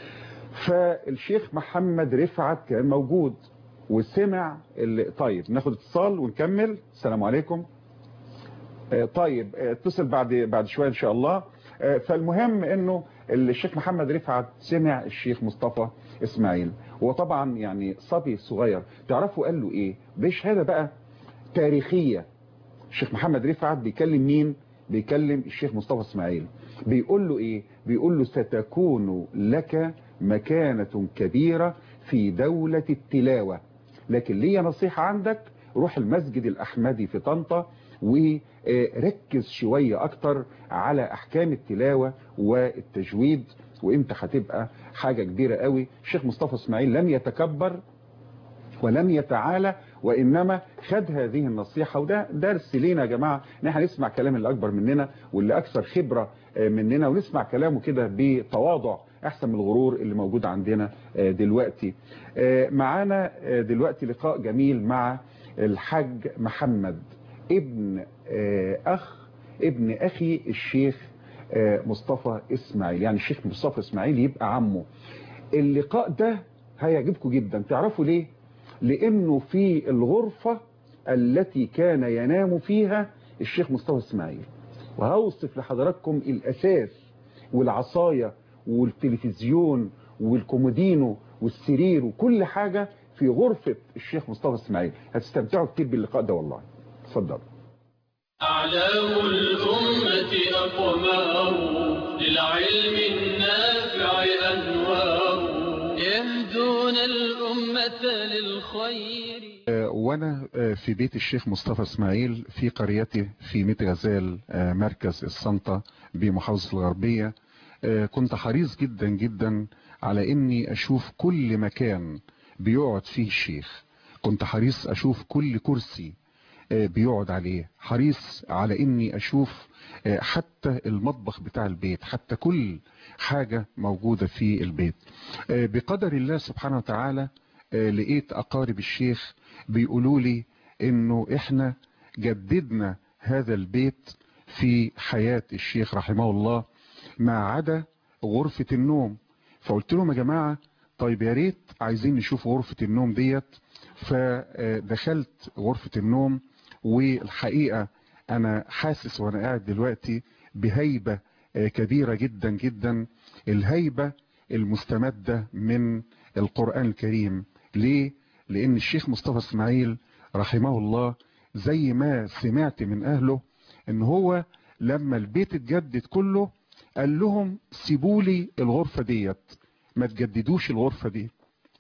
فالشيخ محمد رفعت كان موجود وسمع ال- طيب ناخد اتصال ونكمل السلام عليكم آه، طيب آه، اتصل بعد بعد شويه ان شاء الله آه، فالمهم انه الشيخ محمد رفعت سمع الشيخ مصطفى اسماعيل وطبعا يعني صبي صغير تعرفوا قال له ايه بشهاده بقى تاريخيه الشيخ محمد رفعت بيكلم مين بيكلم الشيخ مصطفى اسماعيل بيقول له ايه بيقول له ستكون لك مكانة كبيرة في دولة التلاوة لكن ليا نصيحة عندك روح المسجد الأحمدي في طنطا وركز شوية أكتر على أحكام التلاوة والتجويد وإمتى هتبقى حاجة كبيرة قوي الشيخ مصطفى اسماعيل لم يتكبر ولم يتعالى وإنما خد هذه النصيحة وده درس لينا يا جماعة ان احنا نسمع كلام اللي أكبر مننا واللي أكثر خبرة آه، مننا ونسمع كلامه كده بتواضع أحسن من الغرور اللي موجود عندنا آه، دلوقتي آه، معانا آه، دلوقتي لقاء جميل مع الحاج محمد ابن آه، أخ ابن أخي الشيخ آه، مصطفى إسماعيل يعني الشيخ مصطفى إسماعيل يبقى عمه اللقاء ده هيعجبكم جدا تعرفوا ليه لانه في الغرفة التي كان ينام فيها الشيخ مصطفى اسماعيل وهوصف لحضراتكم الاساس والعصاية والتلفزيون والكومودينو والسرير وكل حاجة في غرفة الشيخ مصطفى اسماعيل هتستمتعوا كتير باللقاء ده والله اتفضل أعلام الأمة أقمار للعلم النافع أنوار يهدون الأمة للخير آه، وانا آه، في بيت الشيخ مصطفى اسماعيل في قريته في ميت غزال آه، مركز السلطة بمحافظة الغربية آه، كنت حريص جدا جدا على اني اشوف كل مكان بيقعد فيه الشيخ كنت حريص اشوف كل كرسي آه، بيقعد عليه حريص على اني اشوف آه، حتى المطبخ بتاع البيت حتى كل حاجة موجودة في البيت آه، بقدر الله سبحانه وتعالى آه، لقيت اقارب الشيخ بيقولوا لي انه احنا جددنا هذا البيت في حياة الشيخ رحمه الله ما عدا غرفة النوم فقلت لهم يا جماعة طيب يا ريت عايزين نشوف غرفة النوم ديت فدخلت غرفة النوم والحقيقة انا حاسس وانا قاعد دلوقتي بهيبة آه، كبيرة جدا جدا الهيبة المستمدة من القرآن الكريم ليه؟ لأن الشيخ مصطفى اسماعيل رحمه الله زي ما سمعت من أهله إن هو لما البيت اتجدد كله قال لهم سيبوا لي الغرفة ديت ما تجددوش الغرفة دي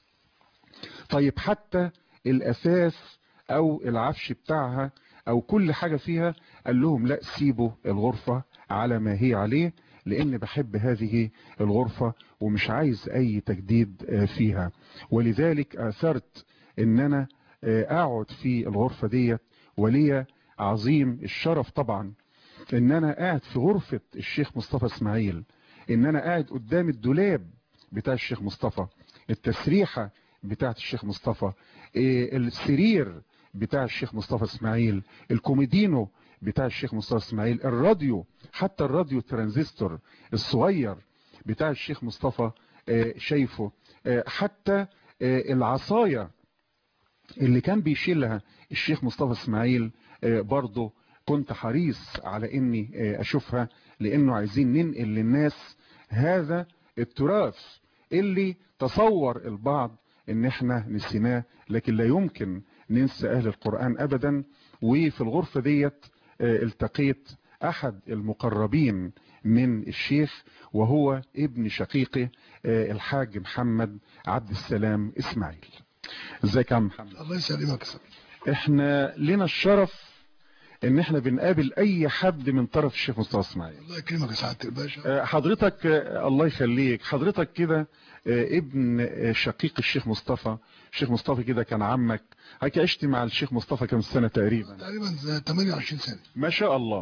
طيب حتى الأساس أو العفش بتاعها أو كل حاجة فيها قال لهم لا سيبوا الغرفة على ما هي عليه لأن بحب هذه الغرفة ومش عايز أي تجديد آه، فيها ولذلك أثرت إن أنا آه، أقعد في الغرفة ديت ولي عظيم الشرف طبعا إن أنا قاعد في غرفة الشيخ مصطفى إسماعيل إن أنا قاعد قدام الدولاب بتاع الشيخ مصطفى التسريحة بتاعت الشيخ مصطفى إيه، السرير بتاع الشيخ مصطفى اسماعيل الكوميدينو بتاع الشيخ مصطفى اسماعيل الراديو حتى الراديو ترانزستور الصغير بتاع الشيخ مصطفى آه، شايفه آه، حتى آه، العصاية اللي كان بيشيلها الشيخ مصطفى اسماعيل آه، برضه كنت حريص على اني آه، اشوفها لانه عايزين ننقل للناس هذا التراث اللي تصور البعض ان احنا نسيناه لكن لا يمكن ننسى اهل القرآن ابدا وفي الغرفة ديت آه، التقيت احد المقربين من الشيخ وهو ابن شقيقه آه، الحاج محمد عبد السلام اسماعيل ازيك يا عم محمد الله يسلمك يا سيدي. احنا لنا الشرف ان احنا بنقابل اي حد من طرف الشيخ مصطفى اسماعيل الله يكرمك يا سعاده الباشا آه، حضرتك آه، الله يخليك حضرتك كده آه، ابن آه، شقيق الشيخ مصطفى الشيخ مصطفى كده كان عمك هيك عشت مع الشيخ مصطفى كم سنة تقريبا تقريبا زي 28 سنه ما شاء الله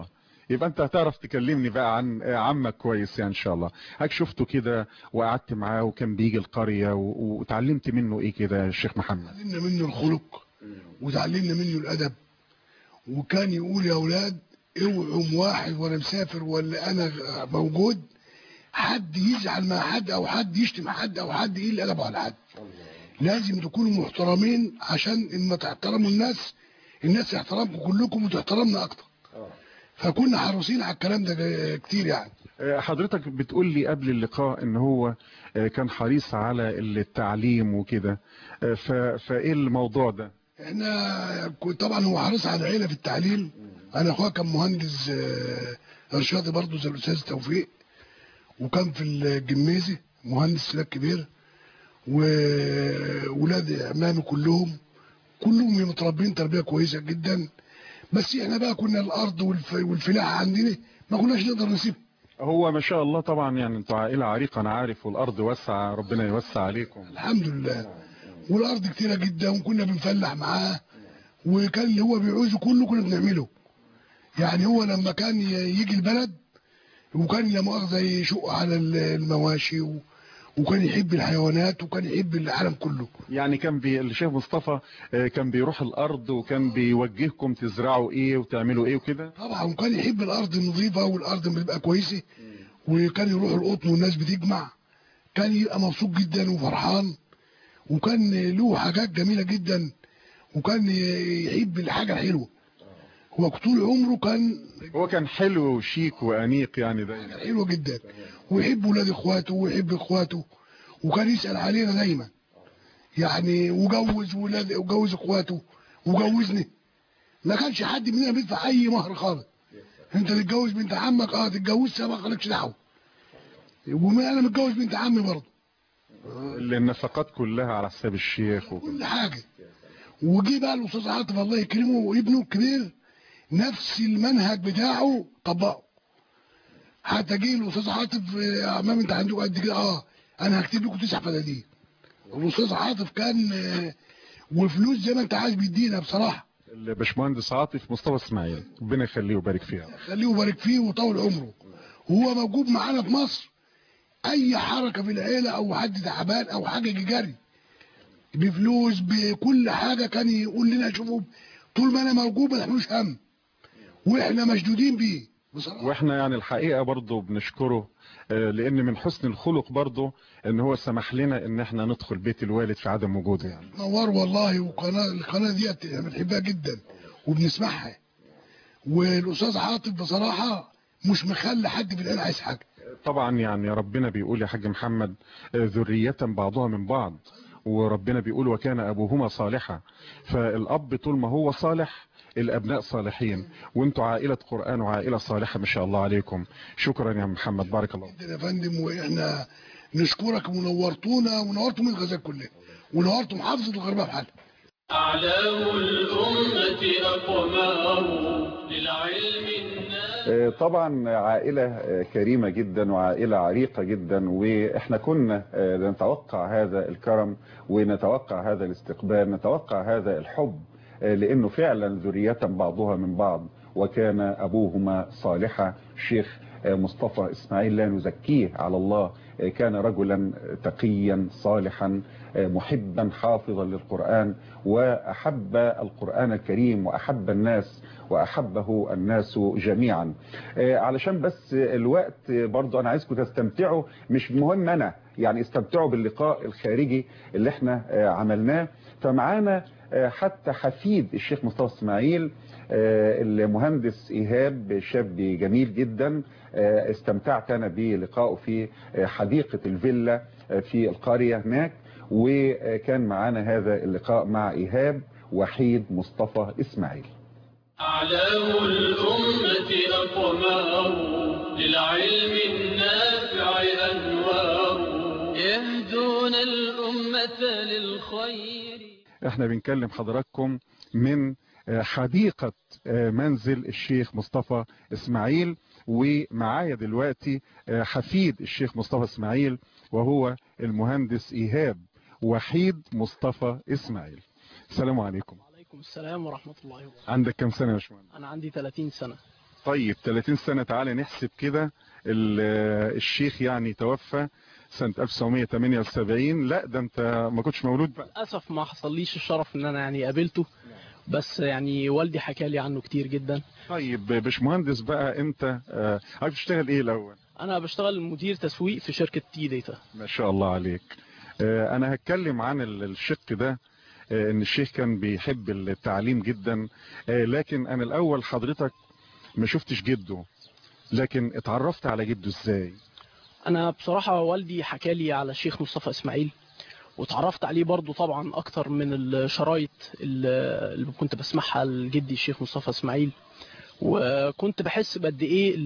يبقى انت هتعرف تكلمني بقى عن عمك كويس يعني ان شاء الله هاك شفته كده وقعدت معاه وكان بيجي القرية و- وتعلمت منه ايه كده يا شيخ محمد تعلمنا منه الخلق وتعلمنا منه الادب وكان يقول يا اولاد اوعوا واحد وانا مسافر ولا انا موجود حد يزعل مع حد او حد يشتم حد او حد يقل ادبه على حد لازم تكونوا محترمين عشان اما تحترموا الناس الناس تحترمكم كلكم وتحترمنا اكتر فكنا حريصين على الكلام ده كتير يعني آه، حضرتك بتقول لي قبل اللقاء ان هو آه، كان حريص على التعليم وكده آه، ف- فايه الموضوع ده احنا كنت- طبعا هو حريص على العيله في التعليم انا اخويا كان مهندس آه، ارشادي برضه زي الاستاذ توفيق وكان في الجميزي مهندس سلاك كبير وولاد عمامي كلهم كلهم متربين تربيه كويسه جدا بس احنا بقى كنا الارض والف... والفلاحه عندنا ما كناش نقدر نسيبها هو ما شاء الله طبعا يعني انتوا عائلة عريقة انا عارف والارض واسعة ربنا يوسع عليكم الحمد لله والارض كتيره جدا وكنا بنفلح معاه وكان اللي هو بيعوزه كله كنا بنعمله يعني هو لما كان ي- يجي البلد وكان لا مؤاخذه يشق على ال- المواشي و... وكان يحب الحيوانات وكان يحب العالم كله يعني كان بي... الشيخ مصطفى آه، كان بيروح الارض وكان بيوجهكم تزرعوا ايه وتعملوا ايه وكده طبعا وكان يحب الارض النظيفه والارض اللي بتبقى كويسه وكان يروح القطن والناس بتجمع كان يبقى مبسوط جدا وفرحان وكان له حاجات جميله جدا وكان يحب الحاجه الحلوه هو طول عمره كان هو كان حلو وشيك وانيق يعني دايما حلو جدا ويحب ولاد اخواته ويحب اخواته وكان يسال علينا دايما يعني وجوز ولاد وجوز اخواته وجوزني ما كانش حد مننا بيدفع اي مهر خالص انت تتجوز بنت عمك اه تتجوزها ما خليكش دعوه وما انا متجوز بنت عمي برضه النفقات كلها على حساب الشيخ وكده. كل حاجه وجي بقى الاستاذ عاطف الله يكرمه وابنه الكبير نفس المنهج بتاعه طبقه حتى جه الاستاذ عاطف يا عمام انت عندك قد كده اه انا هكتب لكم تسع فدادين الاستاذ عاطف كان آه، وفلوس زي ما انت عايز بيدينا بصراحه الباشمهندس عاطف مصطفى اسماعيل ربنا يخليه ويبارك فيها خليه يبارك فيه وطول عمره وهو موجود معانا في مصر اي حركه في العيله او حد تعبان او حاجه يجي جري بفلوس بكل حاجه كان يقول لنا شوفوا طول ما انا موجود ما تحملوش هم واحنا مشدودين بيه بصراحه واحنا يعني الحقيقة برضو بنشكره آه، لان من حسن الخلق برضو ان هو سمح لنا ان احنا ندخل بيت الوالد في عدم وجوده يعني نور والله وقناه القناه ديت احنا بنحبها جدا وبنسمعها والاستاذ عاطف بصراحه مش مخلي حد في العيله عايز حاجه طبعا يعني ربنا بيقول يا حاج محمد آه، ذرية بعضها من بعض وربنا بيقول وكان ابوهما صالحا فالاب طول ما هو صالح الابناء صالحين وانتوا عائلة قرآن وعائلة صالحة ما شاء الله عليكم شكرا يا محمد بارك الله جدا يا فندم واحنا نشكرك ونورتونا ونورتوا من الغزال كلها ونورتوا محافظه الغربيه بحالها أعلام الأمة أقمار للعلم النافع آه، طبعا عائلة آه، كريمة جدا وعائلة عريقة جدا واحنا كنا آه، نتوقع هذا الكرم ونتوقع هذا الاستقبال نتوقع هذا الحب آه، لانه فعلا ذرية بعضها من بعض وكان ابوهما صالحا شيخ آه، مصطفى اسماعيل لا نزكيه على الله آه، كان رجلا تقيا صالحا آه، محبا حافظا للقرآن وأحب القرآن الكريم وأحب الناس وأحبه الناس جميعا آه، علشان بس الوقت برضو أنا عايزكم تستمتعوا مش مهم أنا يعني استمتعوا باللقاء الخارجي اللي احنا آه، عملناه فمعانا آه، حتى حفيد الشيخ مصطفى اسماعيل آه، المهندس إيهاب شاب جميل جدا آه، استمتعت أنا بلقائه في آه، حديقة الفيلا آه، في القرية هناك وكان معانا هذا اللقاء مع إيهاب وحيد مصطفى إسماعيل أعلام الأمة أقمار للعلم النافع أنوار يهدون الأمة للخير احنا بنكلم حضراتكم من آه، حديقة آه، منزل الشيخ مصطفى اسماعيل ومعايا دلوقتي آه، حفيد الشيخ مصطفى اسماعيل وهو المهندس ايهاب وحيد مصطفى اسماعيل السلام عليكم عليكم السلام ورحمة الله وبركاته عندك كم سنة يا باشمهندس أنا عندي 30 سنة طيب 30 سنة تعالى نحسب كده ال- الشيخ يعني توفى سنة 1978 لا ده انت ما كنتش مولود بقى للاسف ما حصليش الشرف ان انا يعني قابلته بس يعني والدي حكى لي عنه كتير جدا طيب باشمهندس بقى انت آه، عارف تشتغل ايه الاول انا بشتغل مدير تسويق في شركه تي داتا ما شاء الله عليك آه، انا هتكلم عن ال- الشق ده آه، ان الشيخ كان بيحب التعليم جدا آه، لكن انا الاول حضرتك ما شفتش جده لكن اتعرفت على جده ازاي انا بصراحه والدي حكى لي على الشيخ مصطفى اسماعيل واتعرفت عليه برضو طبعا اكتر من الشرايط اللي اللي كنت بسمعها لجدي الشيخ مصطفى اسماعيل وكنت بحس بقد ايه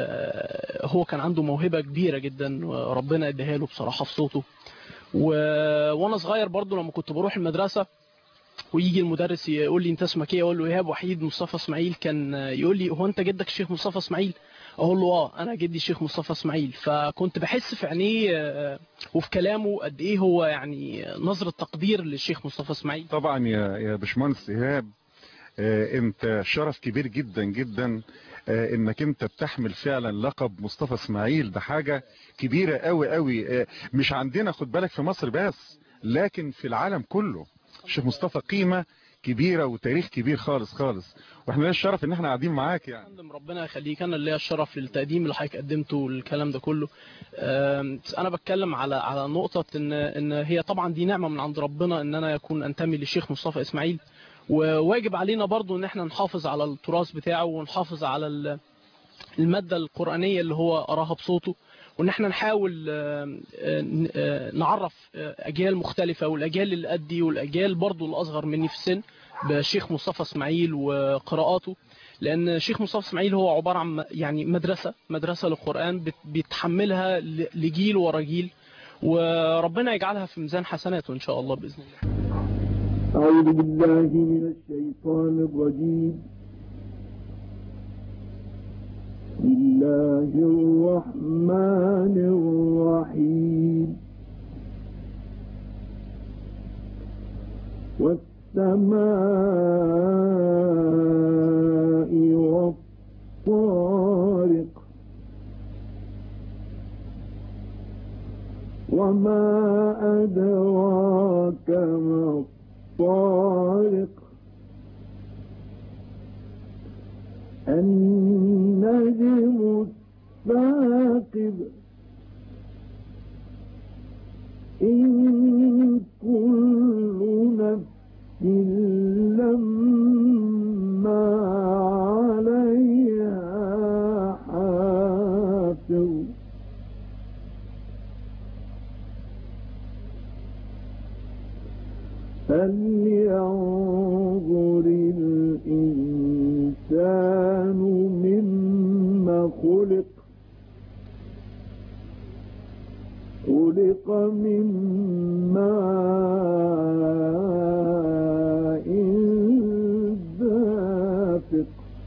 ال- هو كان عنده موهبه كبيره جدا ربنا اداها له بصراحه في صوته و... وانا صغير برضو لما كنت بروح المدرسه ويجي المدرس يقول لي انت اسمك ايه اقول له ايهاب وحيد مصطفى اسماعيل كان يقول لي هو انت جدك الشيخ مصطفى اسماعيل اقول له اه انا جدي الشيخ مصطفى اسماعيل فكنت بحس في عينيه آه، وفي كلامه قد ايه هو يعني نظره تقدير للشيخ مصطفى اسماعيل طبعا يا يا باشمهندس ايهاب آه، انت شرف كبير جدا جدا آه، انك انت بتحمل فعلا لقب مصطفى اسماعيل ده حاجة كبيرة قوي قوي آه، مش عندنا خد بالك في مصر بس لكن في العالم كله الشيخ مصطفى قيمة كبيرة وتاريخ كبير خالص خالص واحنا لنا الشرف ان احنا قاعدين معاك يعني فندم ربنا يخليك انا اللي ليا الشرف للتقديم اللي حضرتك قدمته والكلام ده كله آم، انا بتكلم على على نقطه ان ان هي طبعا دي نعمه من عند ربنا ان انا يكون انتمي للشيخ مصطفى اسماعيل وواجب علينا برضو ان احنا نحافظ على التراث بتاعه ونحافظ على ال- الماده القرانيه اللي هو قراها بصوته وان احنا نحاول آم، آم، آم، نعرف آم، اجيال مختلفه والاجيال اللي قدي والاجيال برضو الاصغر مني في السن بشيخ مصطفى اسماعيل وقراءاته لان الشيخ مصطفى اسماعيل هو عباره عن م- يعني مدرسه مدرسه للقران بت- بيتحملها ل- لجيل ورا جيل وربنا يجعلها في ميزان حسناته ان شاء الله باذن الله أعوذ بالله من الشيطان الرجيم بسم الله الرحمن الرحيم والسماء والطارق وما أدراك ما الطارق النجم الثاقب إن كل نفس لما عليها حافظ فلينظر الإنسان مما خلق خلق من ماء دافق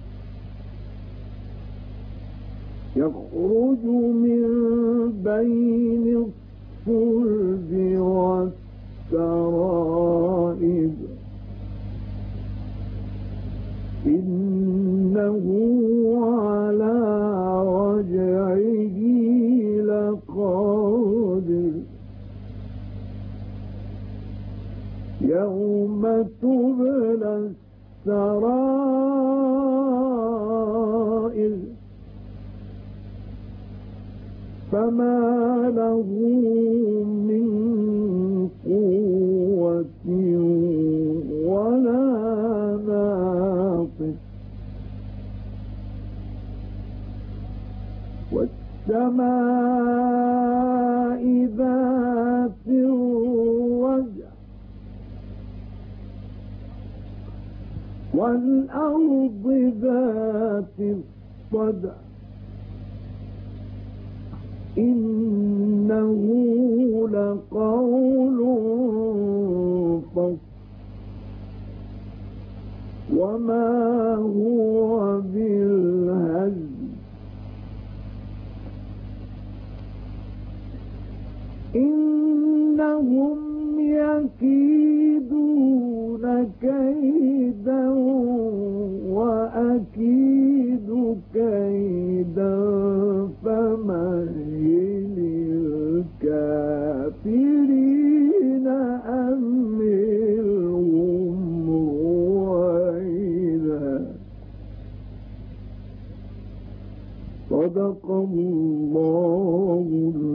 يخرج من بين الصلب والسرائب إنه على رجعه لقادر يوم تبلى السرائر فما له من قوة ولا ناصر والسماء ذات الرجع والأرض ذات الصدع إنه لقول فصل وما هو بالهزل إنهم يكيدون كيدا وأكيد كيدا صدق الله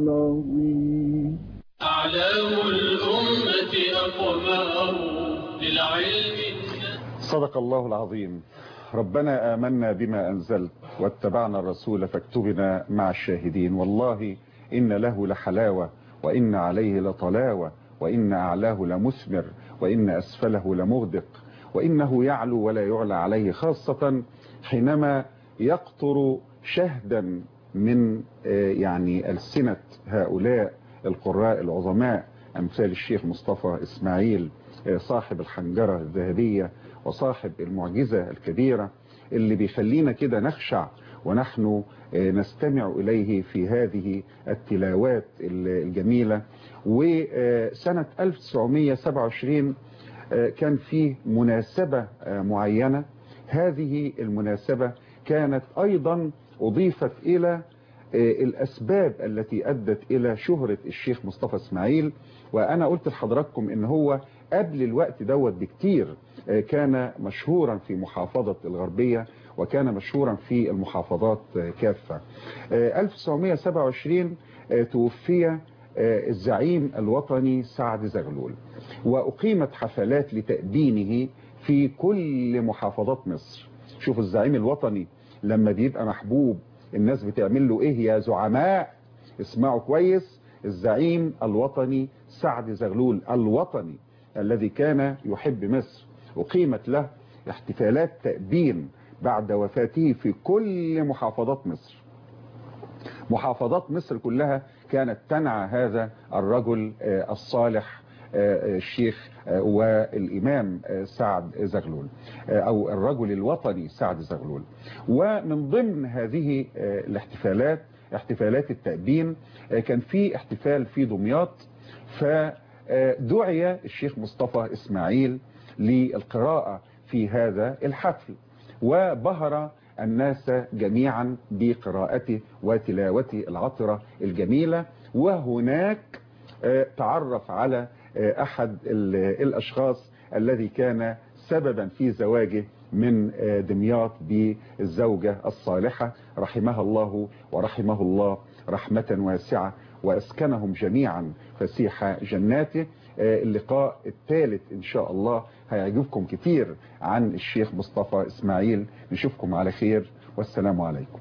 العظيم أعلام الأمة أقمار للعلم صدق الله العظيم ربنا آمنا بما أنزلت واتبعنا الرسول فاكتبنا مع الشاهدين والله إن له لحلاوة وإن عليه لطلاوة وإن أعلاه لمثمر وإن أسفله لمغدق وإنه يعلو ولا يعلى عليه خاصة حينما يقطر شهدا من آه، يعني ألسنة هؤلاء القراء العظماء أمثال الشيخ مصطفى إسماعيل آه، صاحب الحنجرة الذهبية وصاحب المعجزة الكبيرة اللي بيخلينا كده نخشع ونحن آه، نستمع إليه في هذه التلاوات الجميلة وسنة 1927 آه، كان فيه مناسبة آه، معينة هذه المناسبة كانت أيضا أضيفت إلى آه، الأسباب التي أدت إلى شهرة الشيخ مصطفى إسماعيل وأنا قلت لحضراتكم إن هو قبل الوقت دوت بكتير آه، كان مشهورا في محافظة الغربية وكان مشهورا في المحافظات آه، كافة آه، 1927 آه، توفي آه، الزعيم الوطني سعد زغلول وأقيمت حفلات لتأبينه في كل محافظات مصر شوفوا الزعيم الوطني لما بيبقى محبوب الناس بتعمل له ايه يا زعماء اسمعوا كويس الزعيم الوطني سعد زغلول الوطني الذي كان يحب مصر أقيمت له احتفالات تأبين بعد وفاته في كل محافظات مصر محافظات مصر كلها كانت تنعى هذا الرجل آه، الصالح آه، الشيخ آه، والإمام آه، سعد زغلول آه، أو الرجل الوطني سعد زغلول ومن ضمن هذه آه، الاحتفالات احتفالات التأبين آه، كان في احتفال في دمياط فدعي الشيخ مصطفى إسماعيل للقراءة في هذا الحفل وبهر الناس جميعا بقراءته وتلاوته العطرة الجميلة وهناك آه، تعرف على آه، أحد ال- الأشخاص الذي كان سببا في زواجه من آه، دمياط بالزوجة الصالحة رحمها الله ورحمه الله رحمة واسعة وأسكنهم جميعا فسيح جناته آه، اللقاء الثالث إن شاء الله هيعجبكم كتير عن الشيخ مصطفى إسماعيل نشوفكم على خير والسلام عليكم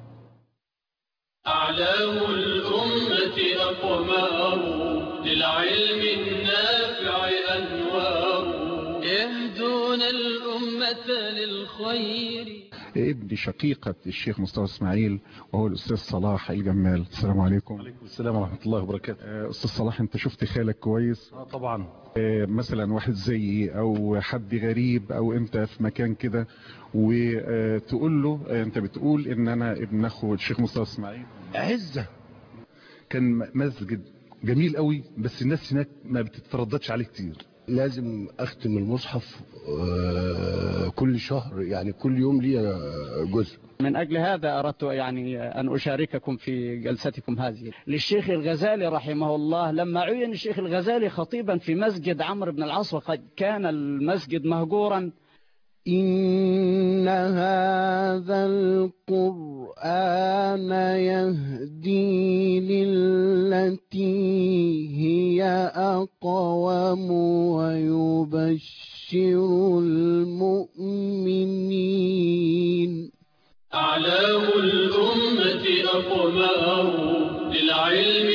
أعلام الأمة أقمار للعلم النافع أنوار يهدون الأمة للخير ابن شقيقة الشيخ مصطفى اسماعيل وهو الأستاذ صلاح الجمال السلام عليكم عليكم السلام ورحمة الله وبركاته آه، أستاذ صلاح أنت شفت خالك كويس آه طبعا آه، مثلا واحد زيي أو حد غريب أو أنت في مكان كده وتقول له آه، أنت بتقول إن أنا ابن أخو الشيخ مصطفى اسماعيل عزة كان مسجد جميل قوي بس الناس هناك ما بتترددش عليه كتير لازم اختم المصحف آه، كل شهر يعني كل يوم لي جزء من أجل هذا أردت يعني أن أشارككم في جلستكم هذه للشيخ الغزالي رحمه الله لما عين الشيخ الغزالي خطيبا في مسجد عمرو بن العاص وقد كان المسجد مهجورا إن هذا القرآن يهدي للتي هي أقوم ويبشر المؤمنين أعلام الأمة أقمار للعلم